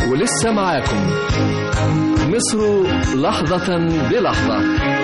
ولسه معاكم مصر لحظة بلحظة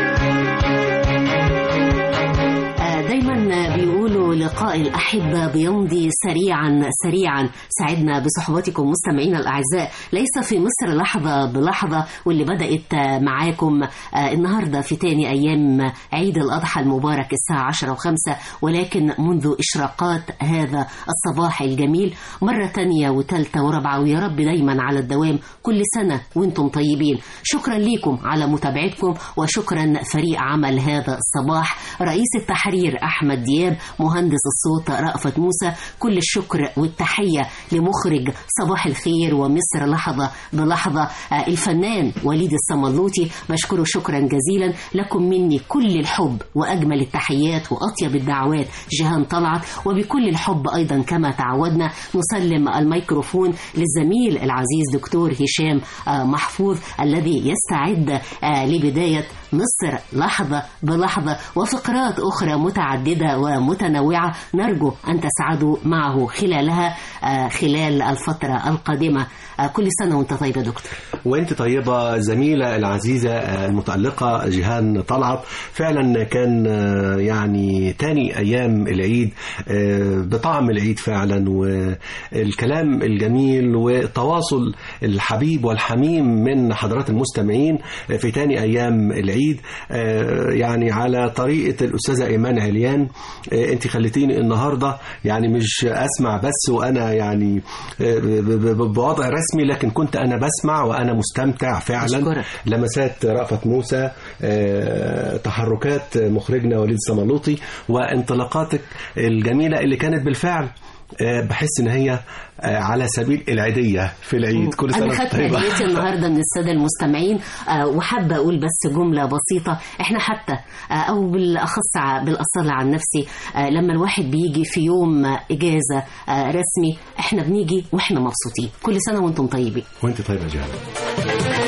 دايما بيقولوا لقاء الأحبة بيمضي سريعا سريعا سعدنا بصحبتكم مستمعينا الأعزاء ليس في مصر لحظة بلحظة واللي بدأت معاكم النهاردة في تاني أيام عيد الأضحى المبارك الساعة عشرة وخمسة ولكن منذ إشراقات هذا الصباح الجميل مرة تانية وتالتة ورابعة ويا رب دايما على الدوام كل سنة وانتم طيبين شكرا لكم على متابعتكم وشكرا فريق عمل هذا الصباح رئيس التحرير أحمد دياب مهندس الصوت رأفت موسى كل الشكر والتحية لمخرج صباح الخير ومصر لحظة بلحظة الفنان وليد الصملوطي بشكره شكرا جزيلا لكم مني كل الحب وأجمل التحيات وأطيب الدعوات جهان طلعت وبكل الحب أيضا كما تعودنا نسلم الميكروفون للزميل العزيز دكتور هشام محفوظ الذي يستعد لبداية مصر لحظة بلحظة وفقرات أخرى متعددة ومتنوعة نرجو أن تسعدوا معه خلالها خلال الفترة القادمة كل سنة وانت طيبة دكتور وانت طيبة زميلة العزيزة المتألقة جيهان طلعت فعلا كان يعني تاني أيام العيد بطعم العيد فعلا والكلام الجميل والتواصل الحبيب والحميم من حضرات المستمعين في تاني أيام العيد يعني على طريقة الأستاذة إيمان عليان انت خليتيني النهاردة يعني مش أسمع بس وأنا يعني بوضع رسمي لكن كنت أنا بسمع وأنا مستمتع فعلا أشكرك. لمسات رأفت موسى تحركات مخرجنا وليد الصملوطي وانطلاقاتك الجميلة اللي كانت بالفعل بحس ان هي على سبيل العيدية في العيد كل سنة أنا خدت طيبة هديتي النهاردة من السادة المستمعين آه، وحابة أقول بس جملة بسيطة إحنا حتى آه، أو بالأخص ع- بالأصالة عن نفسي آه، لما الواحد بيجي في يوم آه، إجازة آه، رسمي إحنا بنيجي وإحنا مبسوطين كل سنة وأنتم طيبين وانت طيبة جهان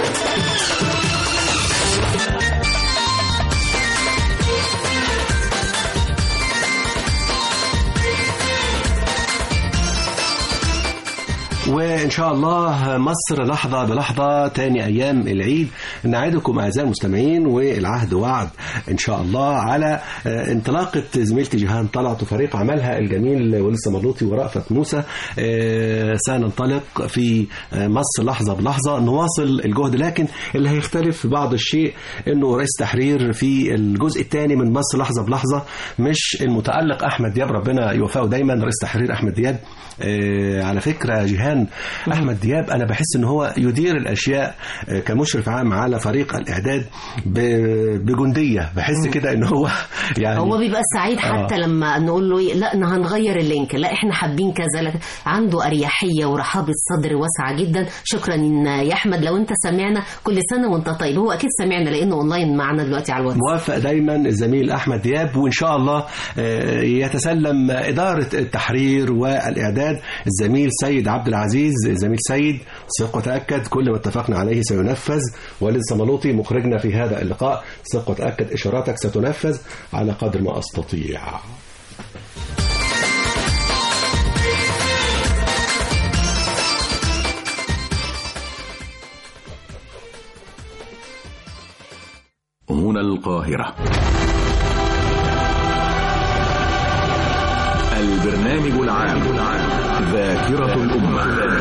وإن شاء الله مصر لحظة بلحظة تاني أيام العيد نعدكم أعزائي المستمعين والعهد وعد إن شاء الله على آه، انطلاقة زميلتي جيهان طلعت وفريق عملها الجميل ولسه ملوطي ورأفت موسى آه، سننطلق في آه، مصر لحظة بلحظة نواصل الجهد لكن اللي هيختلف بعض الشيء إنه رئيس تحرير في الجزء الثاني من مصر لحظة بلحظة مش المتألق أحمد دياب ربنا يوفقه دايما رئيس تحرير أحمد دياب آه، على فكرة جيهان أحمد دياب أنا بحس إن هو يدير الأشياء آه، كمشرف عام على فريق الإعداد ب- بجندية بحس كده إن هو يعني هو بيبقى سعيد حتى آه. لما نقول له إيه، لا إن هنغير اللينك لا احنا حابين كذا لك عنده اريحيه ورحابه صدر واسعه جدا شكرا إن يا احمد لو انت سمعنا كل سنه وانت طيب هو اكيد سمعنا لانه اونلاين معنا دلوقتي على الواتس موافق دايما الزميل احمد دياب وان شاء الله آه، يتسلم اداره التحرير والاعداد الزميل سيد عبد العزيز الزميل سيد ثق وتاكد كل ما اتفقنا عليه سينفذ وليد صملوطي مخرجنا في هذا اللقاء ثق وتاكد اشاراتك ستنفذ على قدر ما استطيع هنا القاهرة البرنامج العام ذاكرة الأمة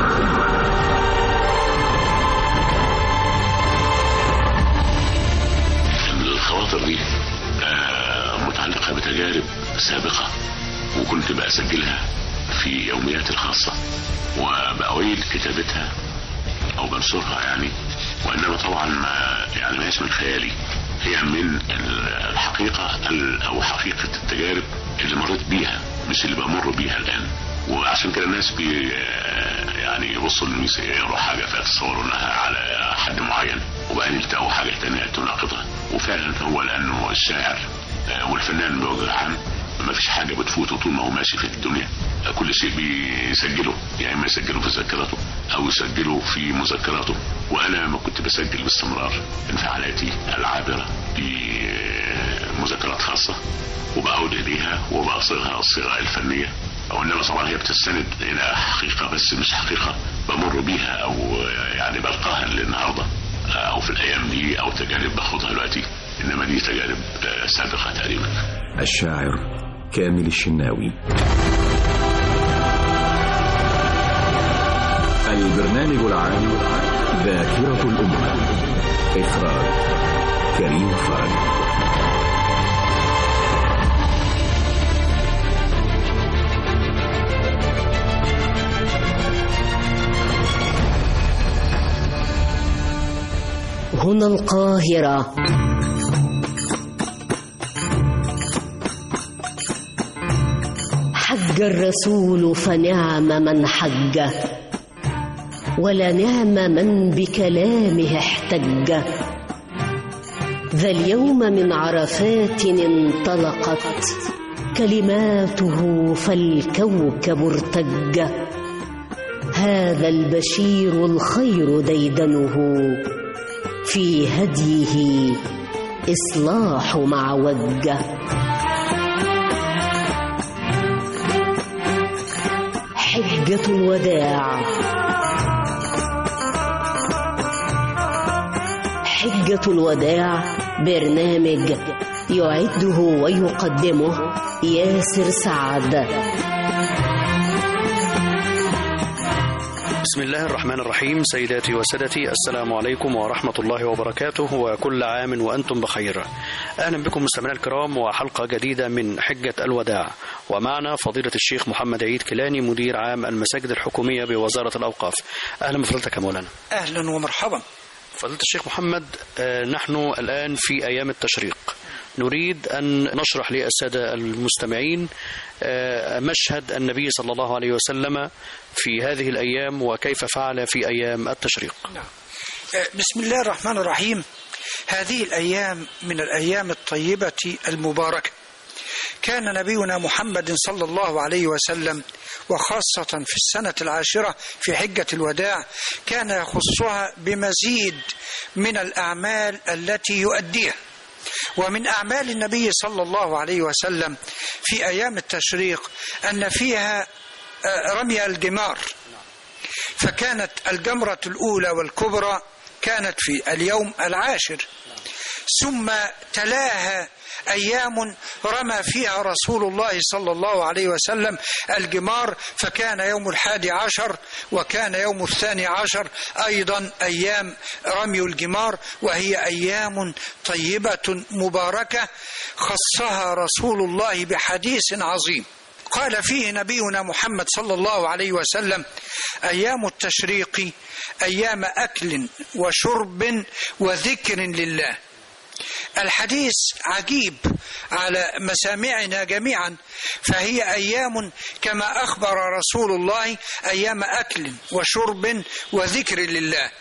الخواطر دي آه، متعلقة بتجارب سابقة وكنت بسجلها في يومياتي الخاصة وبأويل كتابتها أو بنشرها يعني وإنما طبعا ما يعني ما هيش من خيالي هي من ال- الحقيقة ال- أو حقيقة التجارب اللي مريت بيها مش اللي بمر بيها الآن وعشان كده الناس بي يعني يبصوا للميس يقروا حاجة فيتصوروا انها على حد معين وبعدين يلتقوا حاجة تانية تناقضها وفعلا هو لأنه الشاعر آه، والفنان بوجه عام ما فيش حاجة بتفوته طول ما هو ماشي في الدنيا آه، كل شيء بيسجله يا إما يسجله في ذاكرته أو يسجله في مذكراته وأنا لما كنت بسجل باستمرار انفعالاتي العابرة بمذكرات خاصة وبعود إليها وبصيغها الصيغة الفنية وإنما طبعا هي بتستند إلى حقيقة بس مش حقيقة بمر بيها او يعني بلقاها النهارده او في الايام دي او تجارب باخدها دلوقتي انما دي تجارب سابقه تقريبا الشاعر كامل الشناوي البرنامج العام ذاكرة الأمة إخراج كريم فرج هنا القاهرة حج الرسول فنعم من حج ولنعم من بكلامه احتج ذا اليوم من عرفات انطلقت كلماته فالكوكب ارتج هذا البشير الخير ديدنه في هديه إصلاح معوجة حجة الوداع حجة الوداع برنامج يعده ويقدمه ياسر سعد بسم الله الرحمن الرحيم سيداتي وسادتي السلام عليكم ورحمة الله وبركاته وكل عام وأنتم بخير أهلا بكم مستمعينا الكرام وحلقة جديدة من حجة الوداع ومعنا فضيلة الشيخ محمد عيد كيلاني مدير عام المساجد الحكومية بوزارة الأوقاف أهلا بفضلتك يا مولانا أهلا ومرحبا فضيلة الشيخ محمد آه، نحن الآن في أيام التشريق نريد أن نشرح للسادة المستمعين آه، مشهد النبي صلى الله عليه وسلم في هذه الأيام وكيف فعل في أيام التشريق آه، بسم الله الرحمن الرحيم هذه الأيام من الأيام الطيبة المباركة كان نبينا محمد صلى الله عليه وسلم وخاصة في السنة العاشرة في حجة الوداع كان يخصها بمزيد من الأعمال التي يؤديها ومن أعمال النبي صلى الله عليه وسلم في أيام التشريق أن فيها آه، رمي الجمار فكانت الجمرة الأولى والكبرى كانت في اليوم العاشر ثم تلاها أيام رمى فيها رسول الله صلى الله عليه وسلم الجمار فكان يوم الحادي عشر وكان يوم الثاني عشر أيضا أيام رمي الجمار وهي أيام طيبة مباركة خصها رسول الله بحديث عظيم قال فيه نبينا محمد صلى الله عليه وسلم أيام التشريق أيام أكل وشرب وذكر لله الحديث عجيب على مسامعنا جميعا فهي أيام كما أخبر رسول الله أيام أكل وشرب وذكر لله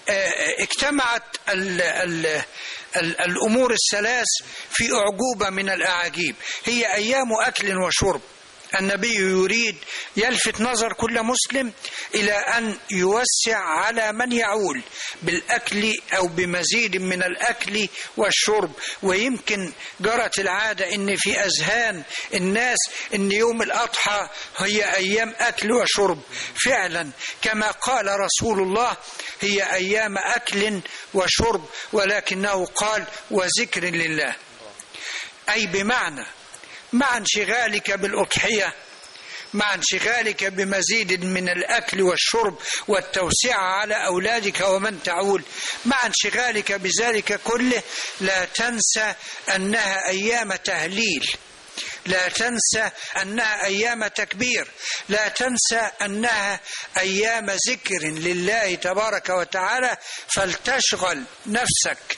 اجتمعت ال ال ال الأمور الثلاث في أعجوبة من الأعاجيب هي أيام أكل وشرب النبي يريد يلفت نظر كل مسلم إلى أن يوسع على من يعول بالأكل أو بمزيد من الأكل والشرب ويمكن جرت العادة أن في أذهان الناس أن يوم الأضحى هي أيام أكل وشرب فعلا كما قال رسول الله هي أيام أكل وشرب ولكنه قال وذكر لله أي بمعنى مع انشغالك بالأضحية مع انشغالك بمزيد من الأكل والشرب والتوسعة على أولادك ومن تعول مع انشغالك بذلك كله لا تنسى أنها أيام تهليل لا تنسى أنها أيام تكبير لا تنسى أنها أيام ذكر لله تبارك وتعالى فلتشغل نفسك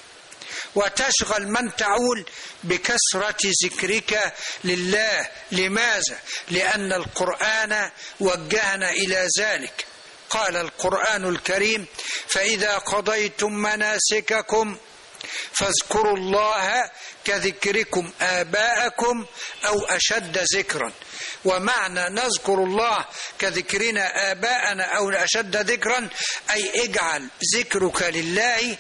وتشغل من تعول بكثرة ذكرك لله لماذا؟ لأن القرآن وجهنا إلى ذلك قال القرآن الكريم فإذا قضيتم مناسككم فاذكروا الله كذكركم آباءكم أو أشد ذكرا ومعنى نذكر الله كذكرنا آباءنا أو أشد ذكرا أي اجعل ذكرك لله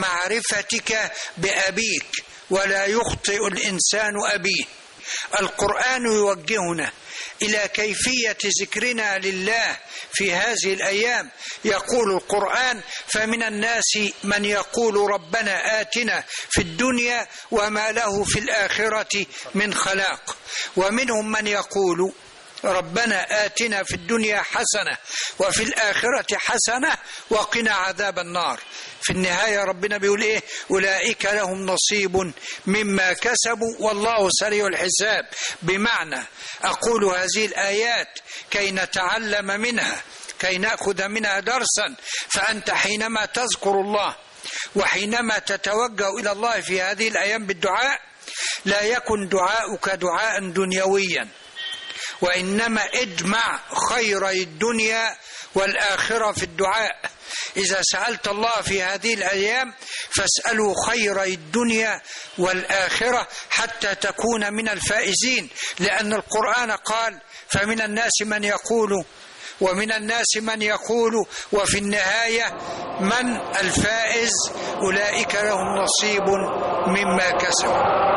كمعرفتك بأبيك ولا يخطئ الإنسان أبيه القرآن يوجهنا إلى كيفية ذكرنا لله في هذه الأيام يقول القرآن فمن الناس من يقول ربنا آتنا في الدنيا وما له في الآخرة من خلاق ومنهم من يقول ربنا آتنا في الدنيا حسنة وفي الآخرة حسنة وقنا عذاب النار في النهاية ربنا بيقول إيه أولئك لهم نصيب مما كسبوا والله سريع الحساب بمعنى أقول هذه الآيات كي نتعلم منها كي نأخذ منها درسا فأنت حينما تذكر الله وحينما تتوجه إلى الله في هذه الأيام بالدعاء لا يكن دعاؤك دعاء دنيويا وإنما اجمع خيري الدنيا والآخرة في الدعاء إذا سألت الله في هذه الأيام فاسألوا خيري الدنيا والآخرة حتى تكون من الفائزين لأن القرآن قال فمن الناس من يقول ومن الناس من يقول وفي النهاية من الفائز أولئك لهم نصيب مما كسبوا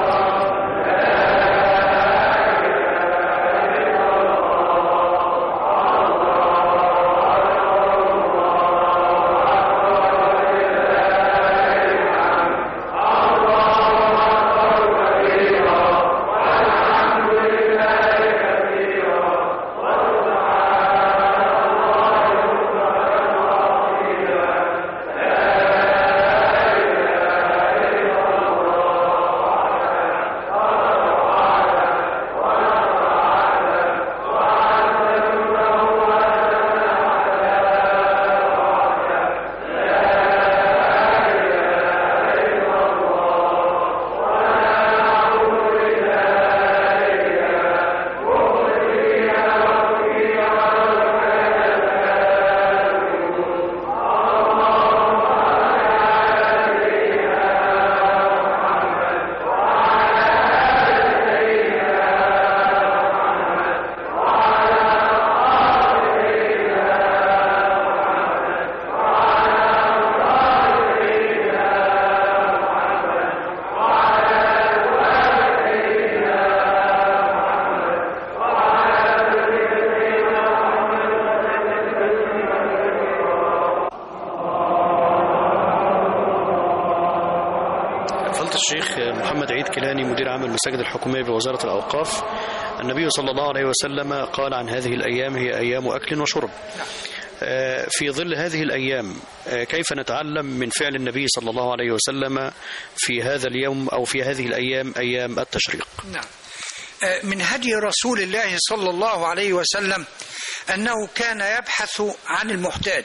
فضيلة الشيخ محمد عيد كيلاني مدير عام المساجد الحكومية بوزارة الأوقاف النبي صلى الله عليه وسلم قال عن هذه الأيام هي أيام أكل وشرب آه، في ظل هذه الأيام آه، كيف نتعلم من فعل النبي صلى الله عليه وسلم في هذا اليوم أو في هذه الأيام أيام التشريق نعم آه، من هدي رسول الله صلى الله عليه وسلم أنه كان يبحث عن المحتاج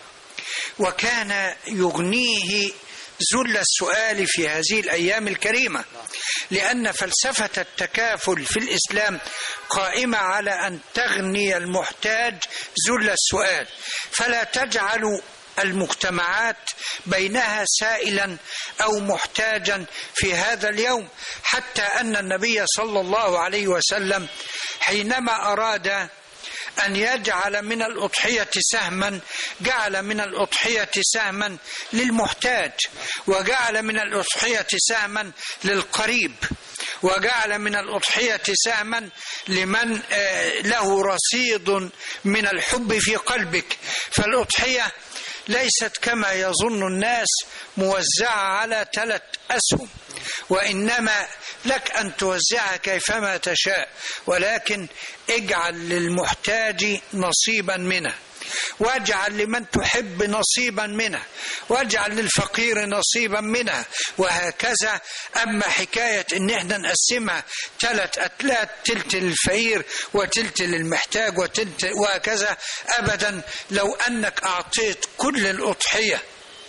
وكان يغنيه ذل السؤال في هذه الأيام الكريمة لأن فلسفة التكافل في الإسلام قائمة على أن تغني المحتاج ذل السؤال فلا تجعل المجتمعات بينها سائلا او محتاجا في هذا اليوم حتى ان النبي صلى الله عليه وسلم حينما اراد أن يجعل من الأضحية سهما جعل من الأضحية سهما للمحتاج وجعل من الأضحية سهما للقريب وجعل من الأضحية سهما لمن آه، له رصيد من الحب في قلبك فالأضحية ليست كما يظن الناس موزعة على ثلاث أسهم وإنما لك أن توزعها كيفما تشاء ولكن اجعل للمحتاج نصيبا منه واجعل لمن تحب نصيبا منه واجعل للفقير نصيبا منها وهكذا أما حكاية إن احنا نقسمها ثلاث أتلات تلت للفقير وتلت للمحتاج وتلت وهكذا أبدا لو أنك أعطيت كل الأضحية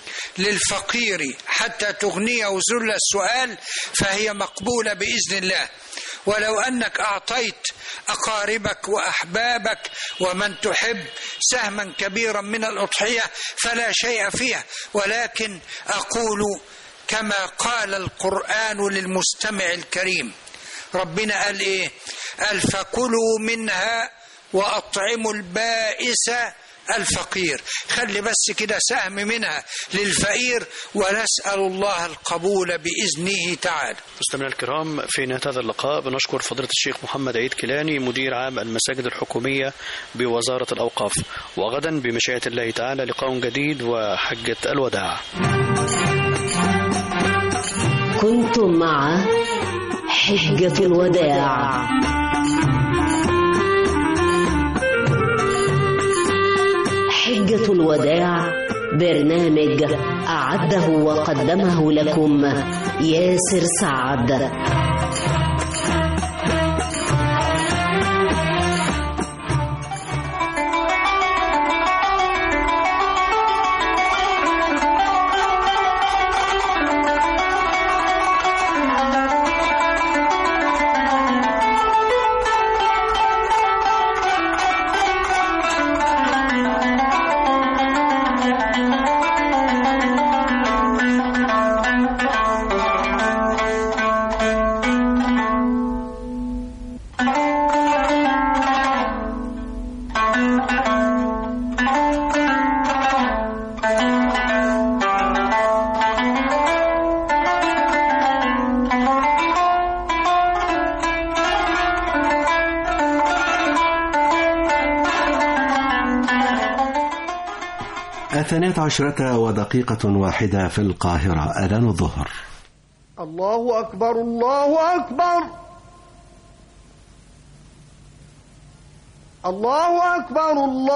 للفقير حتى تغنيه ذل السؤال فهي مقبولة بإذن الله ولو أنك أعطيت أقاربك وأحبابك ومن تحب سهما كبيرا من الأضحية فلا شيء فيها ولكن أقول كما قال القرآن للمستمع الكريم ربنا قال إيه قال فكلوا منها وأطعموا البائس الفقير خلي بس كده سهم منها للفقير ونسأل الله القبول بإذنه تعالى مستمعينا الكرام في نهاية هذا اللقاء بنشكر فضيلة الشيخ محمد عيد كيلاني مدير عام المساجد الحكومية بوزارة الأوقاف وغدا بمشيئة الله تعالى لقاء جديد وحجة الوداع كنتم مع حجة الوداع حجة الوداع برنامج أعده وقدمه لكم ياسر سعد الثانية عشرة ودقيقة واحدة في القاهرة أذان الظهر الله أكبر الله أكبر الله أكبر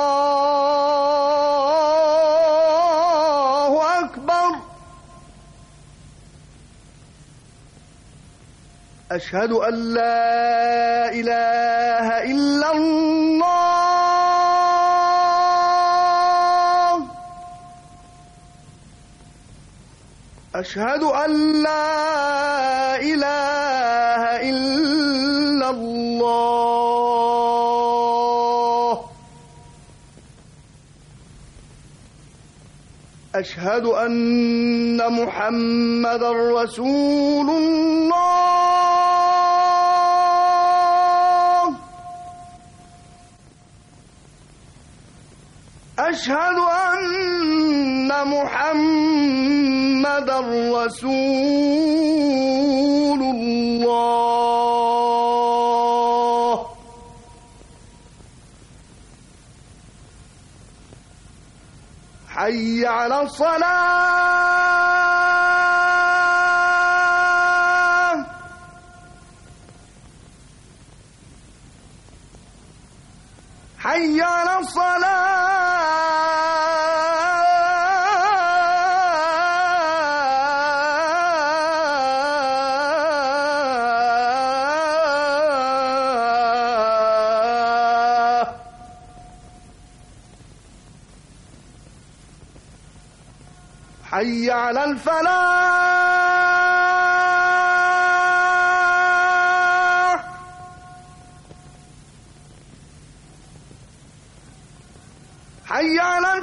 الله أكبر أشهد أن لا إله إلا الله أشهد أن لا إله إلا الله أشهد أن محمد رسول الله أشهد أن محمد رسول الله حي على الصلاة حي على الصلاة حي على الفلاح حي على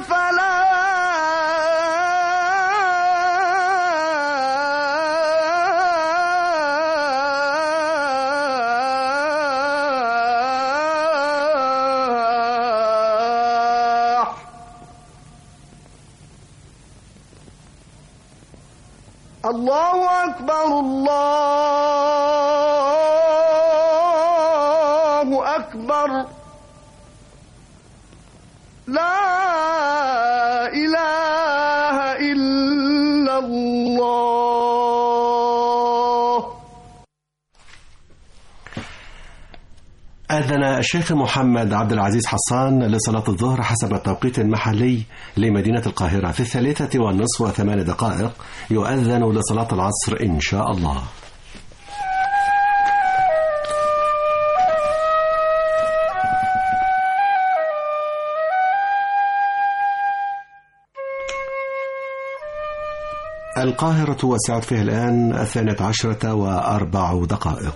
الفلاح الله أكبر الله أكبر لا إله إلا الله أذن الشيخ محمد عبد العزيز حسان لصلاة الظهر حسب التوقيت المحلي لمدينة القاهرة في الثالثة والنصف وثمان دقائق يؤذن لصلاة العصر إن شاء الله القاهرة وسعت فيها الآن الثانية عشرة وأربع دقائق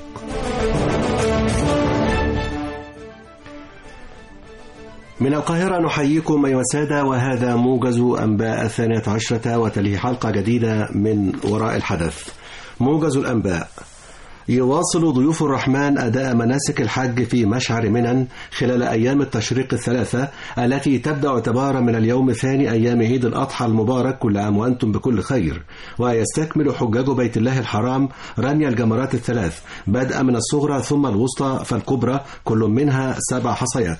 من القاهرة نحييكم أيها السادة وهذا موجز أنباء الثانية عشرة وتليه حلقة جديدة من وراء الحدث موجز الأنباء يواصل ضيوف الرحمن أداء مناسك الحج في مشعر منن خلال أيام التشريق الثلاثة التي تبدأ اعتبارا من اليوم الثاني أيام عيد الأضحى المبارك كل عام وأنتم بكل خير ويستكمل حجاج بيت الله الحرام رمي الجمرات الثلاث بدءا من الصغرى ثم الوسطى فالكبرى كل منها سبع حصيات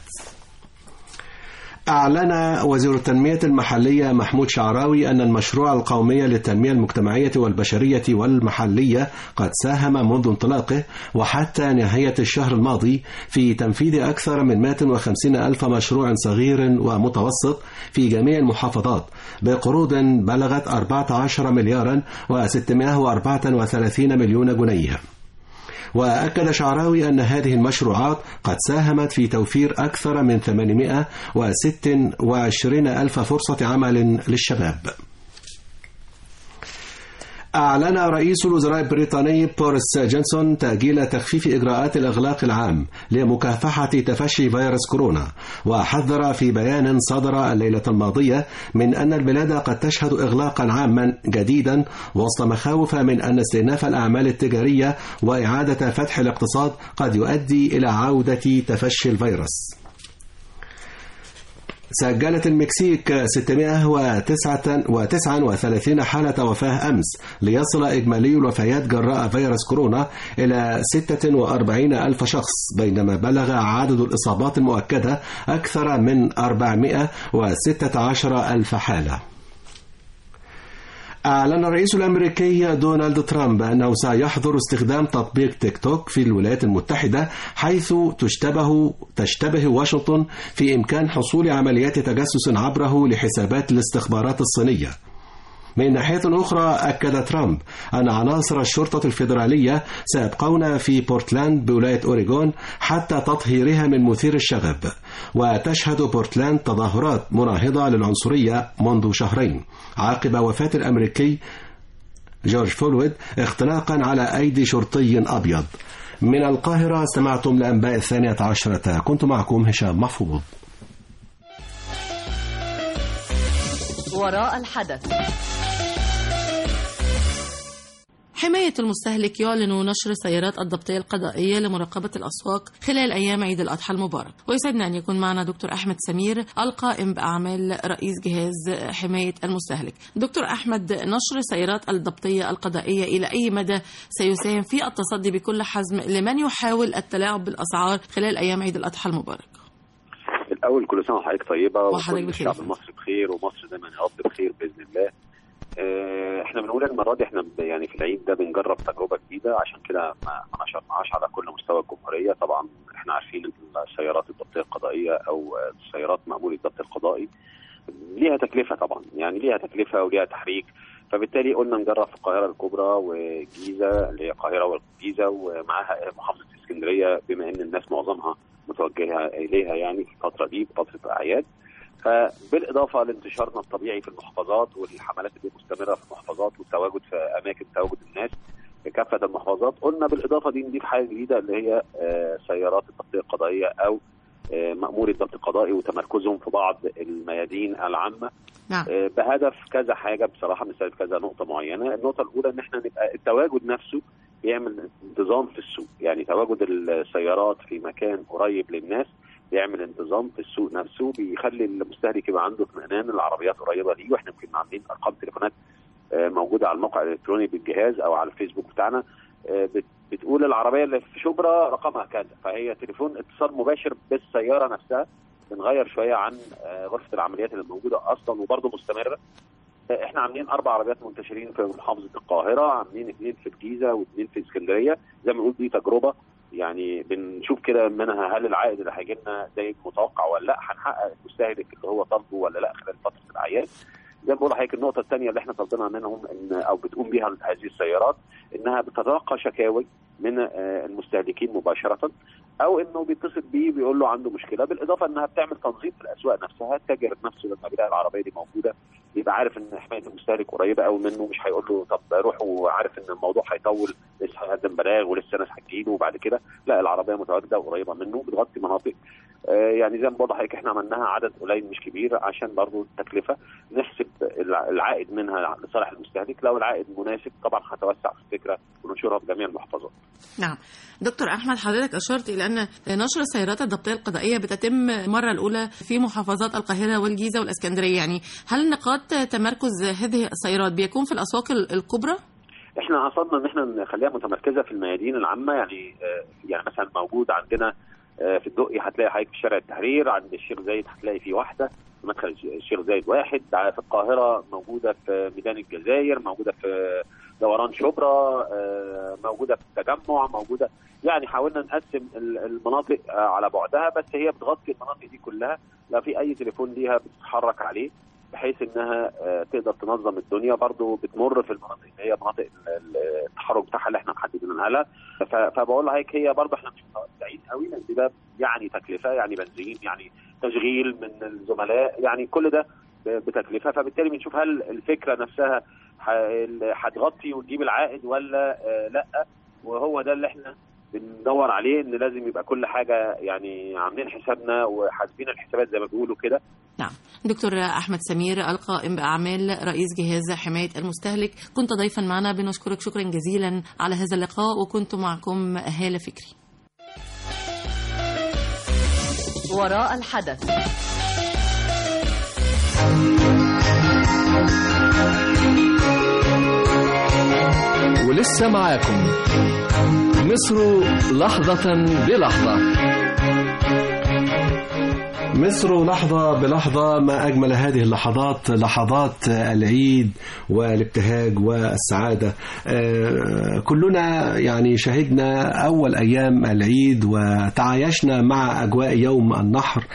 أعلن وزير التنمية المحلية محمود شعراوي أن المشروع القومي للتنمية المجتمعية والبشرية والمحلية قد ساهم منذ انطلاقه وحتى نهاية الشهر الماضي في تنفيذ أكثر من 150 ألف مشروع صغير ومتوسط في جميع المحافظات بقروض بلغت 14 مليارا و634 مليون جنيه وأكد شعراوي أن هذه المشروعات قد ساهمت في توفير أكثر من 826 ألف فرصة عمل للشباب أعلن رئيس الوزراء البريطاني بوريس جونسون تأجيل تخفيف إجراءات الإغلاق العام لمكافحة تفشي فيروس كورونا وحذر في بيان صدر الليلة الماضية من أن البلاد قد تشهد إغلاقا عاما جديدا وسط مخاوف من أن استئناف الأعمال التجارية وإعادة فتح الاقتصاد قد يؤدي إلى عودة تفشي الفيروس سجلت المكسيك 639 حالة وفاة أمس ليصل إجمالي الوفيات جراء فيروس كورونا إلى 46 ألف شخص بينما بلغ عدد الإصابات المؤكدة أكثر من 416 ألف حالة أعلن الرئيس الأمريكي دونالد ترامب أنه سيحظر استخدام تطبيق تيك توك في الولايات المتحدة حيث تشتبه تشتبه واشنطن في إمكان حصول عمليات تجسس عبره لحسابات الاستخبارات الصينية. من ناحية أخرى أكد ترامب أن عناصر الشرطة الفيدرالية سيبقون في بورتلاند بولاية أوريغون حتى تطهيرها من مثير الشغب وتشهد بورتلاند تظاهرات مناهضة للعنصرية منذ شهرين عقب وفاة الأمريكي جورج فولويد اختناقا على أيدي شرطي أبيض من القاهرة سمعتم لأنباء الثانية عشرة كنت معكم هشام محفوظ وراء الحدث حماية المستهلك يعلن نشر سيارات الضبطية القضائية لمراقبة الأسواق خلال أيام عيد الأضحى المبارك ويسعدنا أن يكون معنا دكتور أحمد سمير القائم بأعمال رئيس جهاز حماية المستهلك دكتور أحمد نشر سيارات الضبطية القضائية إلى أي مدى سيساهم في التصدي بكل حزم لمن يحاول التلاعب بالأسعار خلال أيام عيد الأضحى المبارك الاول كل سنه وحضرتك طيبه وحضرتك وكل بخير. الشعب المصري بخير ومصر دايما يا رب بخير باذن الله آه، احنا بنقول المره دي احنا ب- يعني في العيد ده بنجرب تجربه جديده عشان كده ما ما نشرناهاش على كل مستوى الجمهوريه طبعا احنا عارفين ان السيارات الضبطيه القضائيه او السيارات مأمول الضبط القضائي ليها تكلفه طبعا يعني ليها تكلفه وليها تحريك فبالتالي قلنا نجرب في القاهره الكبرى والجيزه اللي هي القاهره والجيزه ومعاها محافظه اسكندريه بما ان الناس معظمها متوجهه اليها يعني في الفتره دي فتره الاعياد فبالاضافه لانتشارنا الطبيعي في المحافظات والحملات اللي مستمره في المحافظات والتواجد في اماكن تواجد الناس في كافه المحافظات قلنا بالاضافه دي نضيف حاجه جديده اللي هي آه، سيارات التغطيه القضائيه او آه، مأمور الضبط القضائي وتمركزهم في بعض الميادين العامه نعم. آه، بهدف كذا حاجه بصراحه مثال كذا نقطه معينه النقطه الاولى ان احنا نبقى التواجد نفسه بيعمل انتظام في السوق يعني تواجد السيارات في مكان قريب للناس بيعمل انتظام في السوق نفسه بيخلي المستهلك يبقى عنده اطمئنان العربيات قريبه ليه واحنا يمكن عاملين ارقام تليفونات آه، موجوده على الموقع الالكتروني بالجهاز او على الفيسبوك بتاعنا آه، بت- بتقول العربيه اللي في شبرا رقمها كذا فهي تليفون اتصال مباشر بالسياره نفسها بنغير شويه عن آه، غرفه العمليات اللي موجوده اصلا وبرضه مستمره آه، احنا عاملين اربع عربيات منتشرين في محافظه القاهره عاملين اثنين في الجيزه واثنين في اسكندريه زي ما نقول دي تجربه يعني بنشوف كده منها هل العائد اللي هيجي لنا زي المتوقع ولا لا هنحقق المستهلك اللي هو طالبه ولا لا خلال فتره الاعياد زي ما بقول لحضرتك النقطه الثانيه اللي احنا طالبينها منهم ان او بتقوم بها هذه السيارات انها بتتلقى شكاوي من آه، المستهلكين مباشره او انه بيتصل بيه بيقول له عنده مشكله بالاضافه انها بتعمل تنظيم في الاسواق نفسها التاجر نفسه لما بيلاقي العربيه دي موجوده يبقى عارف ان حمايه المستهلك قريبه قوي منه مش هيقول له طب روح وعارف ان الموضوع هيطول لسه هيقدم بلاغ ولسه ناس هتجيله وبعد كده لا العربيه متواجده وقريبه منه بتغطي مناطق آه، يعني زي ما بقول لحضرتك احنا عملناها عدد قليل مش كبير عشان برضو التكلفه نحسب الع- العائد منها لصالح المستهلك لو العائد مناسب طبعا هتوسع في الفكره وننشرها في جميع المحافظات نعم دكتور أحمد حضرتك أشرت إلى أن نشر السيارات الضبطية القضائية بتتم المرة الأولى في محافظات القاهرة والجيزة والإسكندرية يعني هل نقاط تمركز هذه السيارات بيكون في الأسواق ال- الكبرى؟ احنا قصدنا ان احنا نخليها متمركزه في الميادين العامه يعني آه، يعني مثلا موجود عندنا آه، في الدقي هتلاقي حضرتك في شارع التحرير عند الشيخ زايد هتلاقي في واحده في مدخل الشيخ زايد واحد ع- في القاهره موجوده في ميدان الجزائر موجوده في دوران شبرا آه، موجوده في التجمع موجوده يعني حاولنا نقسم ال- المناطق آه، على بعدها بس هي بتغطي المناطق دي كلها لا في اي تليفون ليها بتتحرك عليه بحيث انها آه، تقدر تنظم الدنيا برضو بتمر في المناطق اللي هي مناطق ال- ال- التحرك بتاعها اللي احنا محددينها لها ف- فبقول لحضرتك هي برضو احنا مش متوسعين قوي لان ده يعني تكلفه يعني بنزين يعني تشغيل من الزملاء يعني كل ده ب- بتكلفه فبالتالي بنشوف هل الفكره نفسها ح- ال- هتغطي وتجيب العائد ولا آه، لا وهو ده اللي احنا بندور عليه ان لازم يبقى كل حاجه يعني عاملين حسابنا وحاسبين الحسابات زي ما بيقولوا كده نعم دكتور أحمد سمير القائم بأعمال رئيس جهاز حماية المستهلك كنت ضيفا معنا بنشكرك شكرا جزيلا على هذا اللقاء وكنت معكم هالة فكري وراء الحدث ولسه معاكم مصر لحظة بلحظة مصر لحظة بلحظة ما أجمل هذه اللحظات لحظات العيد والابتهاج والسعادة آه، كلنا يعني شهدنا أول أيام العيد وتعايشنا مع أجواء يوم النحر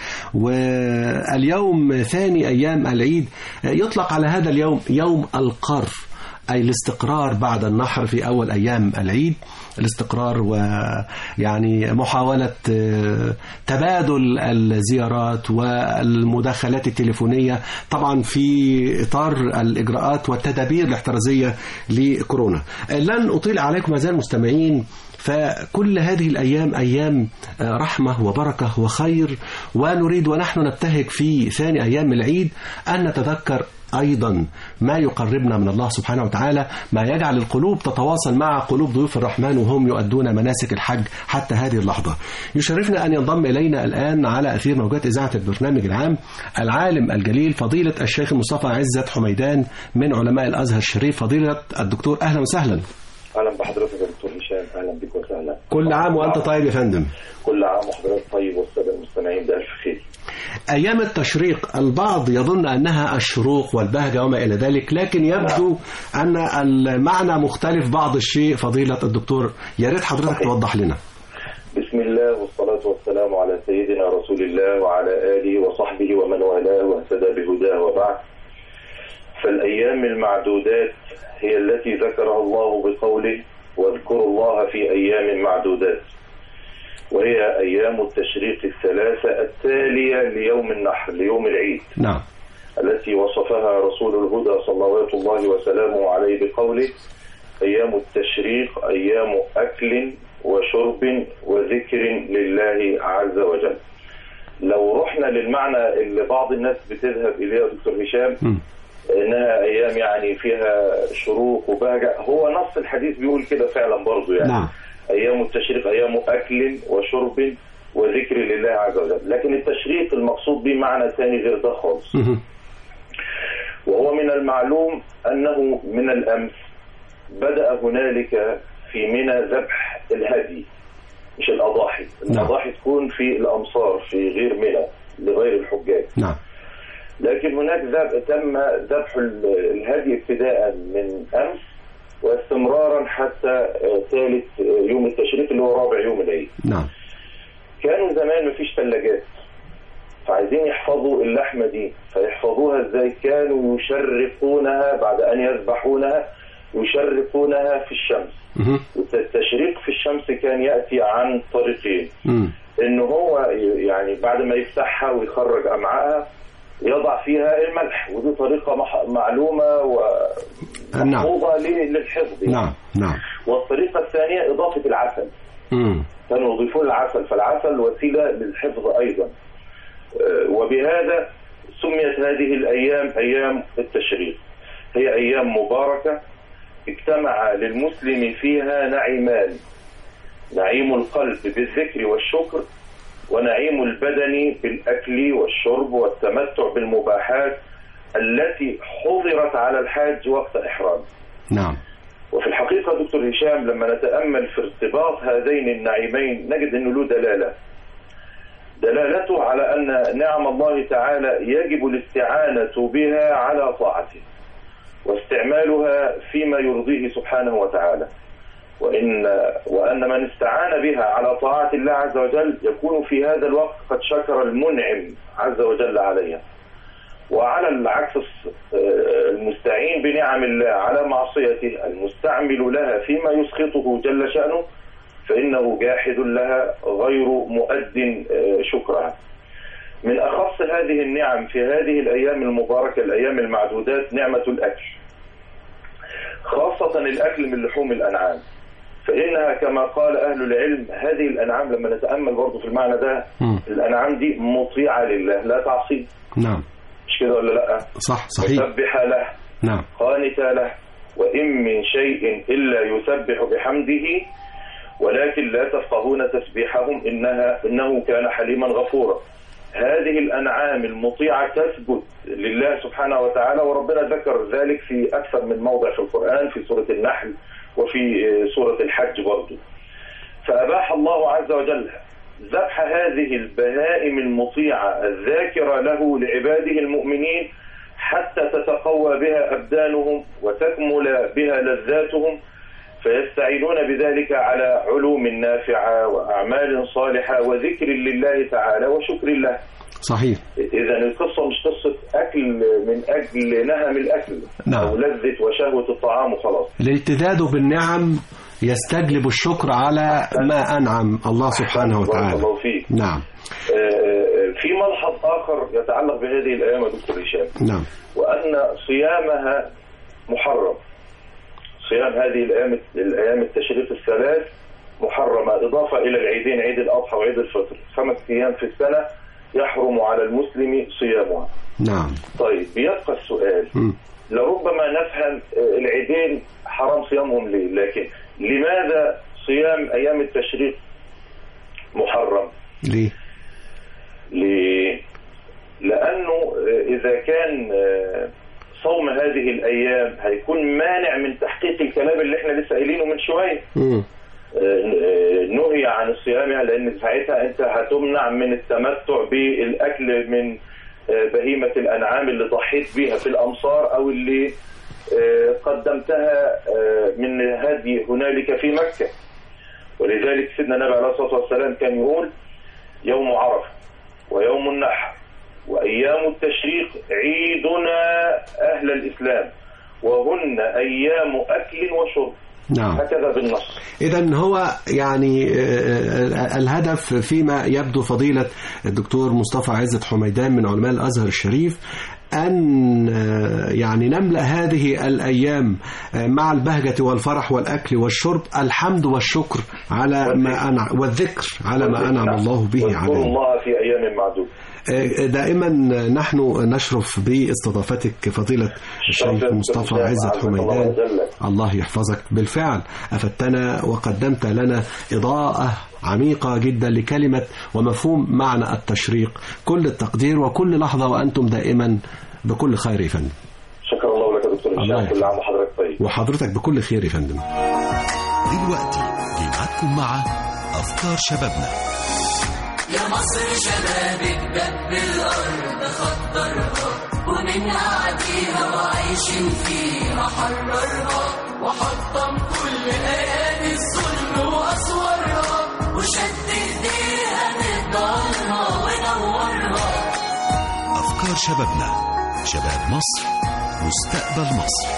واليوم ثاني أيام العيد آه، يطلق على هذا اليوم يوم القر أي الاستقرار بعد النحر في أول أيام العيد الاستقرار ويعني محاولة آه، تبادل الزيارات والمداخلات التليفونية طبعا في إطار الإجراءات والتدابير الاحترازية لكورونا لن أطيل عليكم أعزائي المستمعين فكل هذه الأيام أيام آه، رحمة وبركة وخير ونريد ونحن نبتهج في ثاني أيام العيد أن نتذكر أيضا ما يقربنا من الله سبحانه وتعالى ما يجعل القلوب تتواصل مع قلوب ضيوف الرحمن وهم يؤدون مناسك الحج حتى هذه اللحظة يشرفنا أن ينضم إلينا الآن على أثير موجات إذاعة البرنامج العام العالم الجليل فضيلة الشيخ مصطفى عزت حميدان من علماء الأزهر الشريف فضيلة الدكتور أهلا وسهلا اهلا بحضرتك يا دكتور هشام اهلا بك وسهلا كل عام وأنت طيب يا فندم كل عام وحضرتك طيب والساده المستمعين بالف خير أيام التشريق البعض يظن أنها الشروق والبهجة وما إلى ذلك لكن يبدو أن المعنى مختلف بعض الشيء فضيلة الدكتور يا ريت حضرتك توضح لنا بسم الله والصلاة والسلام على سيدنا رسول الله وعلى آله وصحبه ومن والاه واهتدى بهداه وبعد فالأيام المعدودات هي التي ذكرها الله بقوله واذكروا الله في أيام معدودات وهي أيام التشريق الثلاثة التالية ليوم النحر ليوم العيد نعم التي وصفها رسول الهدى صلوات الله وسلامه عليه بقوله أيام التشريق أيام أكل وشرب وذكر لله عز وجل لو رحنا للمعنى اللي بعض الناس بتذهب إليه يا دكتور هشام إنها أيام يعني فيها شروق وبهجة هو نص الحديث بيقول كده فعلا برضه يعني نعم أيام التشريق أيام أكل وشرب وذكر لله عز وجل لكن التشريق المقصود به معنى ثاني غير ده خالص وهو من المعلوم أنه من الأمس بدأ هنالك في منى ذبح الهدي مش الأضاحي الأضاحي تكون في الأمصار في غير منى لغير الحجاج نعم لكن هناك ذب... تم ذبح ال- الهدي ابتداء من أمس واستمرارا حتى آه، ثالث آه، يوم التشريق اللي هو رابع يوم العيد نعم كانوا زمان مفيش ثلاجات فعايزين يحفظوا اللحمة دي فيحفظوها ازاي كانوا يشرقونها بعد ان يذبحونها يشرقونها في الشمس والتشريق في الشمس كان يأتي عن طريقين ان هو ي- يعني بعد ما يفتحها ويخرج امعائها يضع فيها الملح ودي طريقة مح- معلومة نعم ومحفوظة ل- للحفظ يعني. نعم نعم والطريقة الثانية إضافة العسل مم. كانوا يضيفون العسل فالعسل وسيلة للحفظ أيضا آه، وبهذا سميت هذه الأيام أيام التشريق هي أيام مباركة اجتمع للمسلم فيها نعيمان نعيم القلب بالذكر والشكر ونعيم البدن بالأكل والشرب والتمتع بالمباحات التي حظرت على الحاج وقت إحرامه نعم وفي الحقيقة دكتور هشام لما نتأمل في ارتباط هذين النعيمين نجد أنه له دلالة دلالته على أن نعم الله تعالى يجب الاستعانة بها على طاعته واستعمالها فيما يرضيه سبحانه وتعالى وإن وأن من استعان بها على طاعة الله عز وجل يكون في هذا الوقت قد شكر المنعم عز وجل عليها وعلى العكس المستعين بنعم الله على معصيته المستعمل لها فيما يسخطه جل شأنه فإنه جاحد لها غير مؤد شكرها من أخص هذه النعم في هذه الأيام المباركة الأيام المعدودات نعمة الأكل خاصة الأكل من لحوم الأنعام فإنها كما قال أهل العلم هذه الأنعام لما نتأمل برضه في المعنى ده م. الأنعام دي مطيعة لله لا تعصيه نعم مش كده ولا لا صح صحيح مسبحة له نعم قانتة له وإن من شيء إلا يسبح بحمده ولكن لا تفقهون تسبيحهم إنها إنه كان حليما غفورا هذه الأنعام المطيعة تثبت لله سبحانه وتعالى وربنا ذكر ذلك في أكثر من موضع في القرآن في سورة النحل وفي سورة الحج برضو فأباح الله عز وجل ذبح هذه البهائم المطيعة الذاكرة له لعباده المؤمنين حتى تتقوى بها أبدانهم وتكمل بها لذاتهم فيستعينون بذلك على علوم نافعة وأعمال صالحة وذكر لله تعالى وشكر الله صحيح إذا القصة مش قصة أكل من أجل نهم الأكل نعم. أو لذة وشهوة الطعام وخلاص الالتذاذ بالنعم يستجلب الشكر على ما أنعم الله سبحانه بارك وتعالى الله فيك نعم آه، في ملحظ آخر يتعلق بهذه الأيام يا دكتور هشام نعم وأن صيامها محرم صيام هذه الأيام الأيام التشريق الثلاث محرمة إضافة إلى العيدين عيد الأضحى وعيد الفطر خمس أيام في السنة يحرم على المسلم صيامها نعم طيب بيبقى السؤال م. لربما نفهم آه، العيدين حرام صيامهم ليه لكن لماذا صيام أيام التشريق محرم ليه ليه؟ لأنه آه، إذا كان آه، صوم هذه الأيام هيكون مانع من تحقيق الكلام اللي احنا لسه قايلينه من شوية م. آه، نهي عن صيامها لأن ساعتها أنت هتمنع من التمتع بالأكل من آه، بهيمة الأنعام اللي ضحيت بيها في الأمصار أو اللي آه، قدمتها آه، من هدي هنالك في مكة ولذلك سيدنا النبي عليه الصلاة والسلام كان يقول يوم عرفة ويوم النحر وأيام التشريق عيدنا أهل الإسلام وهن أيام أكل وشرب نعم هكذا بالنص إذا هو يعني آه، آه، الهدف فيما يبدو فضيلة الدكتور مصطفى عزت حميدان من علماء الأزهر الشريف أن آه، يعني نملأ هذه الأيام آه، مع البهجة والفرح والأكل والشرب الحمد والشكر على ما أنعم والذكر على ما أنعم الله به واذكروا علينا الله في أيام معدودة دائما نحن نشرف باستضافتك فضيلة الشيخ مصطفى عزت حميدان الله يحفظك بالفعل أفدتنا وقدمت لنا إضاءة عميقة جدا لكلمة ومفهوم معنى التشريق كل التقدير وكل لحظة وأنتم دائما بكل خير يا فندم شكر الله لك يا دكتور الله هشام كل عام وحضرتك طيب وحضرتك بكل خير يا فندم دلوقتي جمعتكم مع أفكار شبابنا يا مصر شبابك دب الأرض خطرها ومن عديها وعايشين فيها حررها وحطم كل أيادي الظلم وأسوارها وشد إيديها نضالها ونورها أفكار شبابنا شباب مصر مستقبل مصر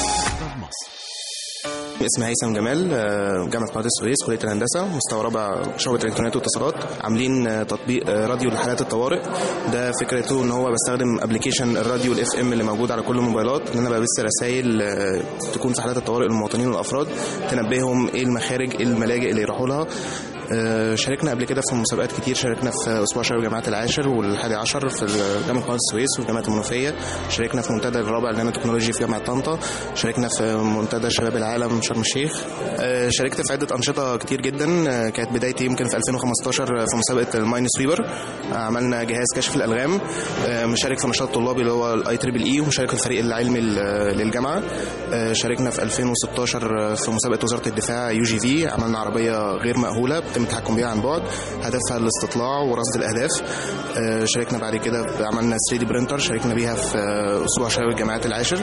اسمي هيثم جمال آه، جامعة قناة السويس كلية الهندسة مستوى رابع شعبة الإلكترونيات واتصالات عاملين آه، تطبيق آه، راديو لحالات الطوارئ ده فكرته إن هو بستخدم ابلكيشن الراديو الاف ام اللي موجود على كل الموبايلات إن أنا ببث رسائل تكون في حالات الطوارئ للمواطنين والأفراد تنبههم إيه المخارج إيه الملاجئ اللي يروحوا لها آه، شاركنا قبل كده في مسابقات كتير شاركنا في اسبوع شباب جامعه العاشر والحادي عشر في جامعه قناه السويس وجامعه المنوفيه شاركنا في منتدى الرابع للنانو تكنولوجي في جامعه طنطا شاركنا في منتدى شباب العالم شرم الشيخ آه، شاركت في عده انشطه كتير جدا آه، كانت بدايتي يمكن في 2015 في مسابقه الماين سويبر عملنا جهاز كشف الالغام آه، مشارك في نشاط طلابي اللي هو الاي تريبل اي ومشارك في الفريق العلمي ل- للجامعه آه، شاركنا في 2016 في مسابقه وزاره الدفاع يو جي في عملنا عربيه غير مأهوله بيتم التحكم بها عن بعد هدفها الاستطلاع ورصد الاهداف آه، شاركنا بعد كده عملنا 3 دي برينتر شاركنا بيها في آه، اسبوع شباب الجامعات العاشر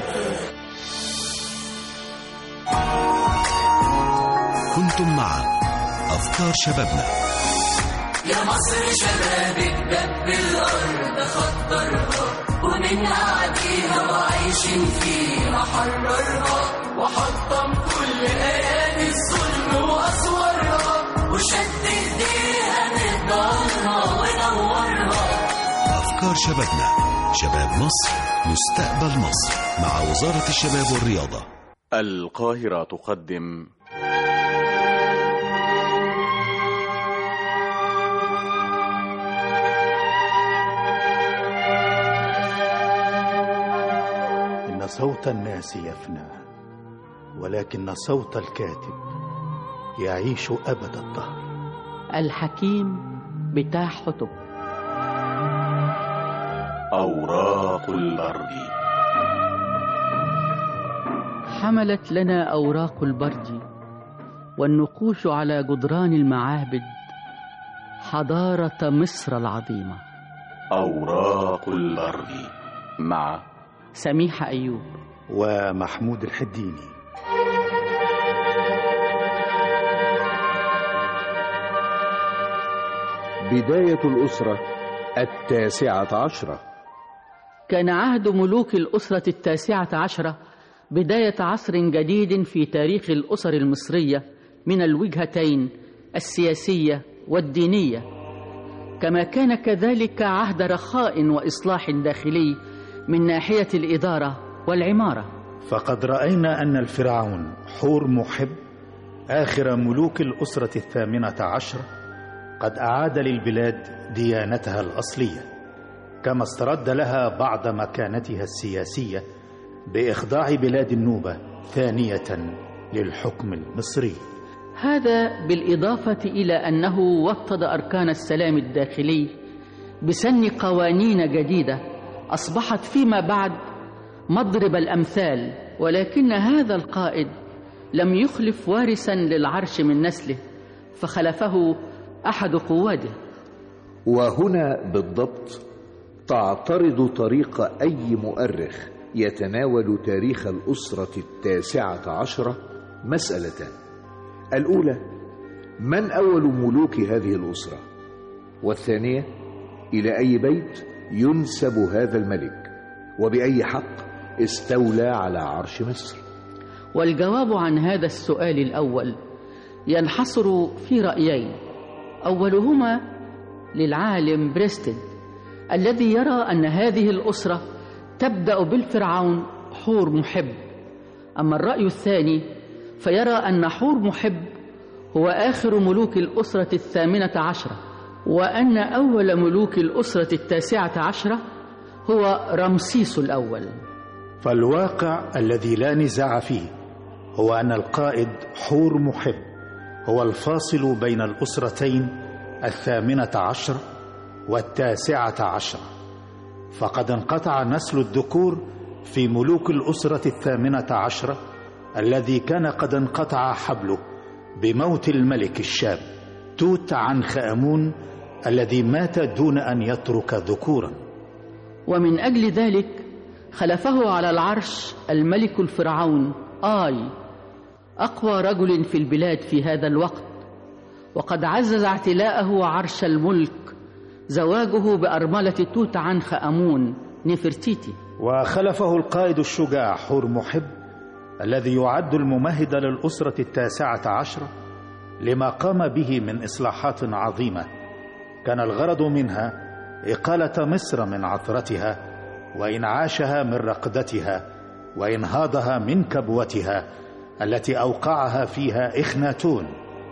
كنتم مع أفكار شبابنا يا مصر شبابك دب الأرض خطرها ومن عديها وعايشين فيها حررها وحطم كل آيات الظلم وأسوارها وشد إيديها نضالها ونورها أفكار شبابنا شباب مصر مستقبل مصر مع وزارة الشباب والرياضة القاهرة تقدم إن صوت الناس يفنى ولكن صوت الكاتب يعيش أبد الدهر الحكيم بتاع حطب أوراق البرد حملت لنا أوراق البرد والنقوش على جدران المعابد حضارة مصر العظيمة أوراق البرد مع سميحة أيوب ومحمود الحديني بداية الأسرة التاسعة عشرة كان عهد ملوك الأسرة التاسعة عشرة بداية عصر جديد في تاريخ الأسر المصرية من الوجهتين السياسية والدينية كما كان كذلك عهد رخاء وإصلاح داخلي من ناحية الإدارة والعمارة فقد رأينا أن الفرعون حور محب آخر ملوك الأسرة الثامنة عشر قد أعاد للبلاد ديانتها الأصلية كما استرد لها بعض مكانتها السياسية بإخضاع بلاد النوبة ثانية للحكم المصري هذا بالإضافة إلى أنه وطد أركان السلام الداخلي بسن قوانين جديدة أصبحت فيما بعد مضرب الأمثال ولكن هذا القائد لم يخلف وارثا للعرش من نسله فخلفه أحد قواده وهنا بالضبط تعترض طريق أي مؤرخ يتناول تاريخ الأسرة التاسعة عشرة مسألتان الأولى من أول ملوك هذه الأسرة والثانية إلى أي بيت ينسب هذا الملك وبأي حق استولى على عرش مصر والجواب عن هذا السؤال الأول ينحصر في رأيين أولهما للعالم بريستد الذي يرى أن هذه الأسرة تبدأ بالفرعون حور محب أما الرأي الثاني فيرى أن حور محب هو آخر ملوك الأسرة الثامنة عشرة وأن أول ملوك الأسرة التاسعة عشرة هو رمسيس الأول فالواقع الذي لا نزاع فيه هو أن القائد حور محب هو الفاصل بين الأسرتين الثامنة عشر والتاسعة عشر فقد انقطع نسل الذكور في ملوك الأسرة الثامنة عشرة الذي كان قد انقطع حبله بموت الملك الشاب توت عنخ آمون الذي مات دون أن يترك ذكورا ومن أجل ذلك خلفه على العرش الملك الفرعون آي أقوى رجل في البلاد في هذا الوقت وقد عزز اعتلاءه عرش الملك زواجه بأرملة توت عنخ آمون نفرتيتي وخلفه القائد الشجاع حور محب الذي يعد الممهد للأسرة التاسعة عشرة لما قام به من إصلاحات عظيمة كان الغرض منها إقالة مصر من عثرتها وإنعاشها من رقدتها وإنهاضها من كبوتها التي أوقعها فيها إخناتون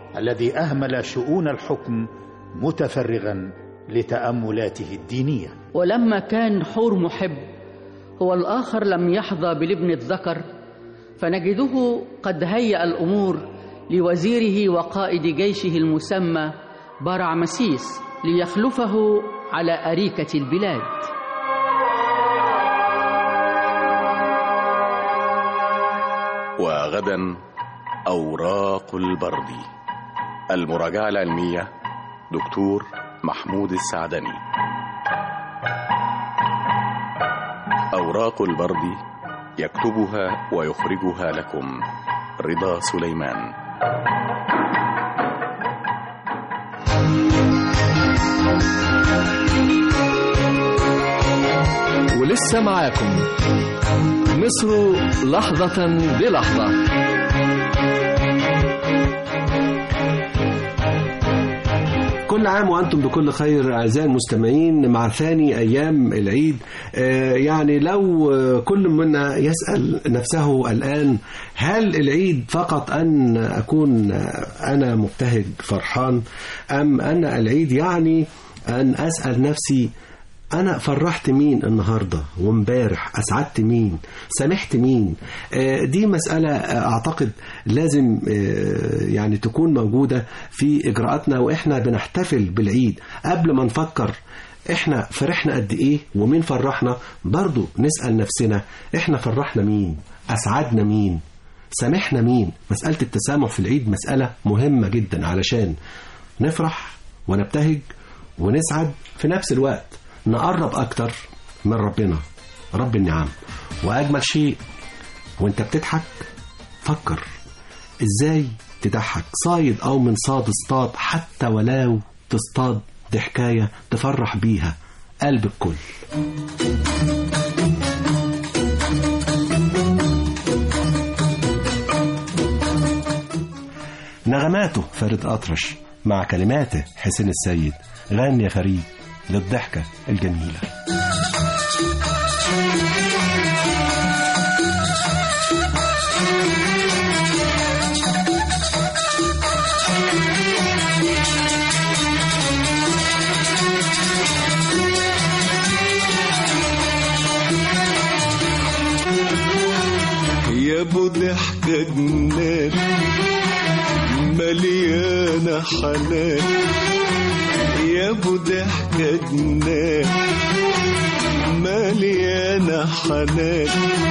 الذي اهمل شؤون الحكم متفرغا لتاملاته الدينيه ولما كان حور محب هو الآخر لم يحظى بالابن الذكر فنجده قد هيأ الأمور لوزيره وقائد جيشه المسمى برع مسيس ليخلفه على أريكة البلاد وغدا أوراق البرد المراجعة العلمية دكتور محمود السعدني أوراق البرد يكتبها ويخرجها لكم رضا سليمان ولسه معاكم مصر لحظة بلحظة كل عام وأنتم بكل خير أعزائي المستمعين مع ثاني أيام العيد آه، يعني لو آه، كل منا يسأل نفسه الآن هل العيد فقط أن أكون آه، أنا مبتهج فرحان أم أن العيد يعني أن أسأل نفسي أنا فرحت مين النهاردة وامبارح أسعدت مين سامحت مين آه، دي مسألة آه، أعتقد لازم آه، يعني تكون موجودة في إجراءاتنا وإحنا بنحتفل بالعيد قبل ما نفكر إحنا فرحنا قد إيه ومين فرحنا برضو نسأل نفسنا إحنا فرحنا مين أسعدنا مين سامحنا مين مسألة التسامح في العيد مسألة مهمة جدا علشان نفرح ونبتهج ونسعد في نفس الوقت نقرب أكتر من ربنا رب النعم وأجمل شيء وانت بتضحك فكر ازاي تضحك صايد أو من صاد اصطاد حتى ولو تصطاد دي حكاية تفرح بيها قلب الكل نغماته فريد أطرش مع كلماته حسين السيد غني يا فريد للضحكة الجميلة يا ابو ضحكة جنان مليانة حنان يا ابو ضحكة جنان مليانة حنان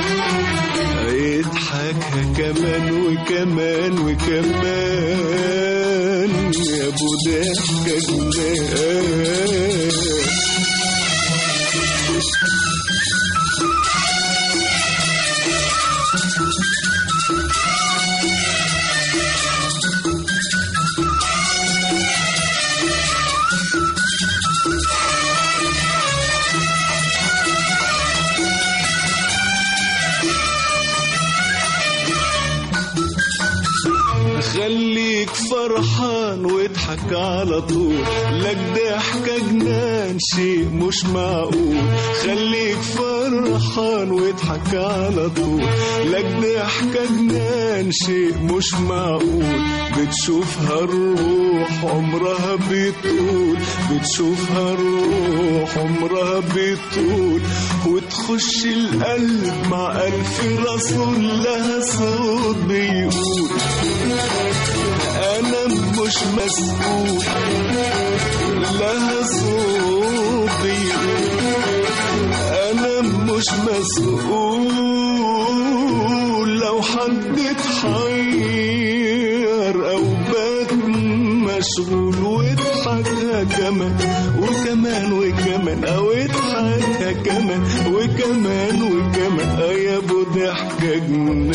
يضحكها كمان وكمان وكمان يا ابو ضحكة جنان خليك فرحان واضحك على طول لك ضحكة جنان شيء مش معقول خليك فرحان واضحك على طول لك ضحكة جنان شيء مش معقول بتشوفها الروح عمرها بيطول بتشوفها الروح عمرها بيطول وتخش القلب مع ألف رسول لها صوت بيقول أنا مش مسؤول لها صوت بيقول أنا مش مسؤول لو حد اتحير أو بات مشغول واضحكها كمان وكمان وكمان أو اضحكها كمان وكمان وكمان آه يا أبو ضحكة جنان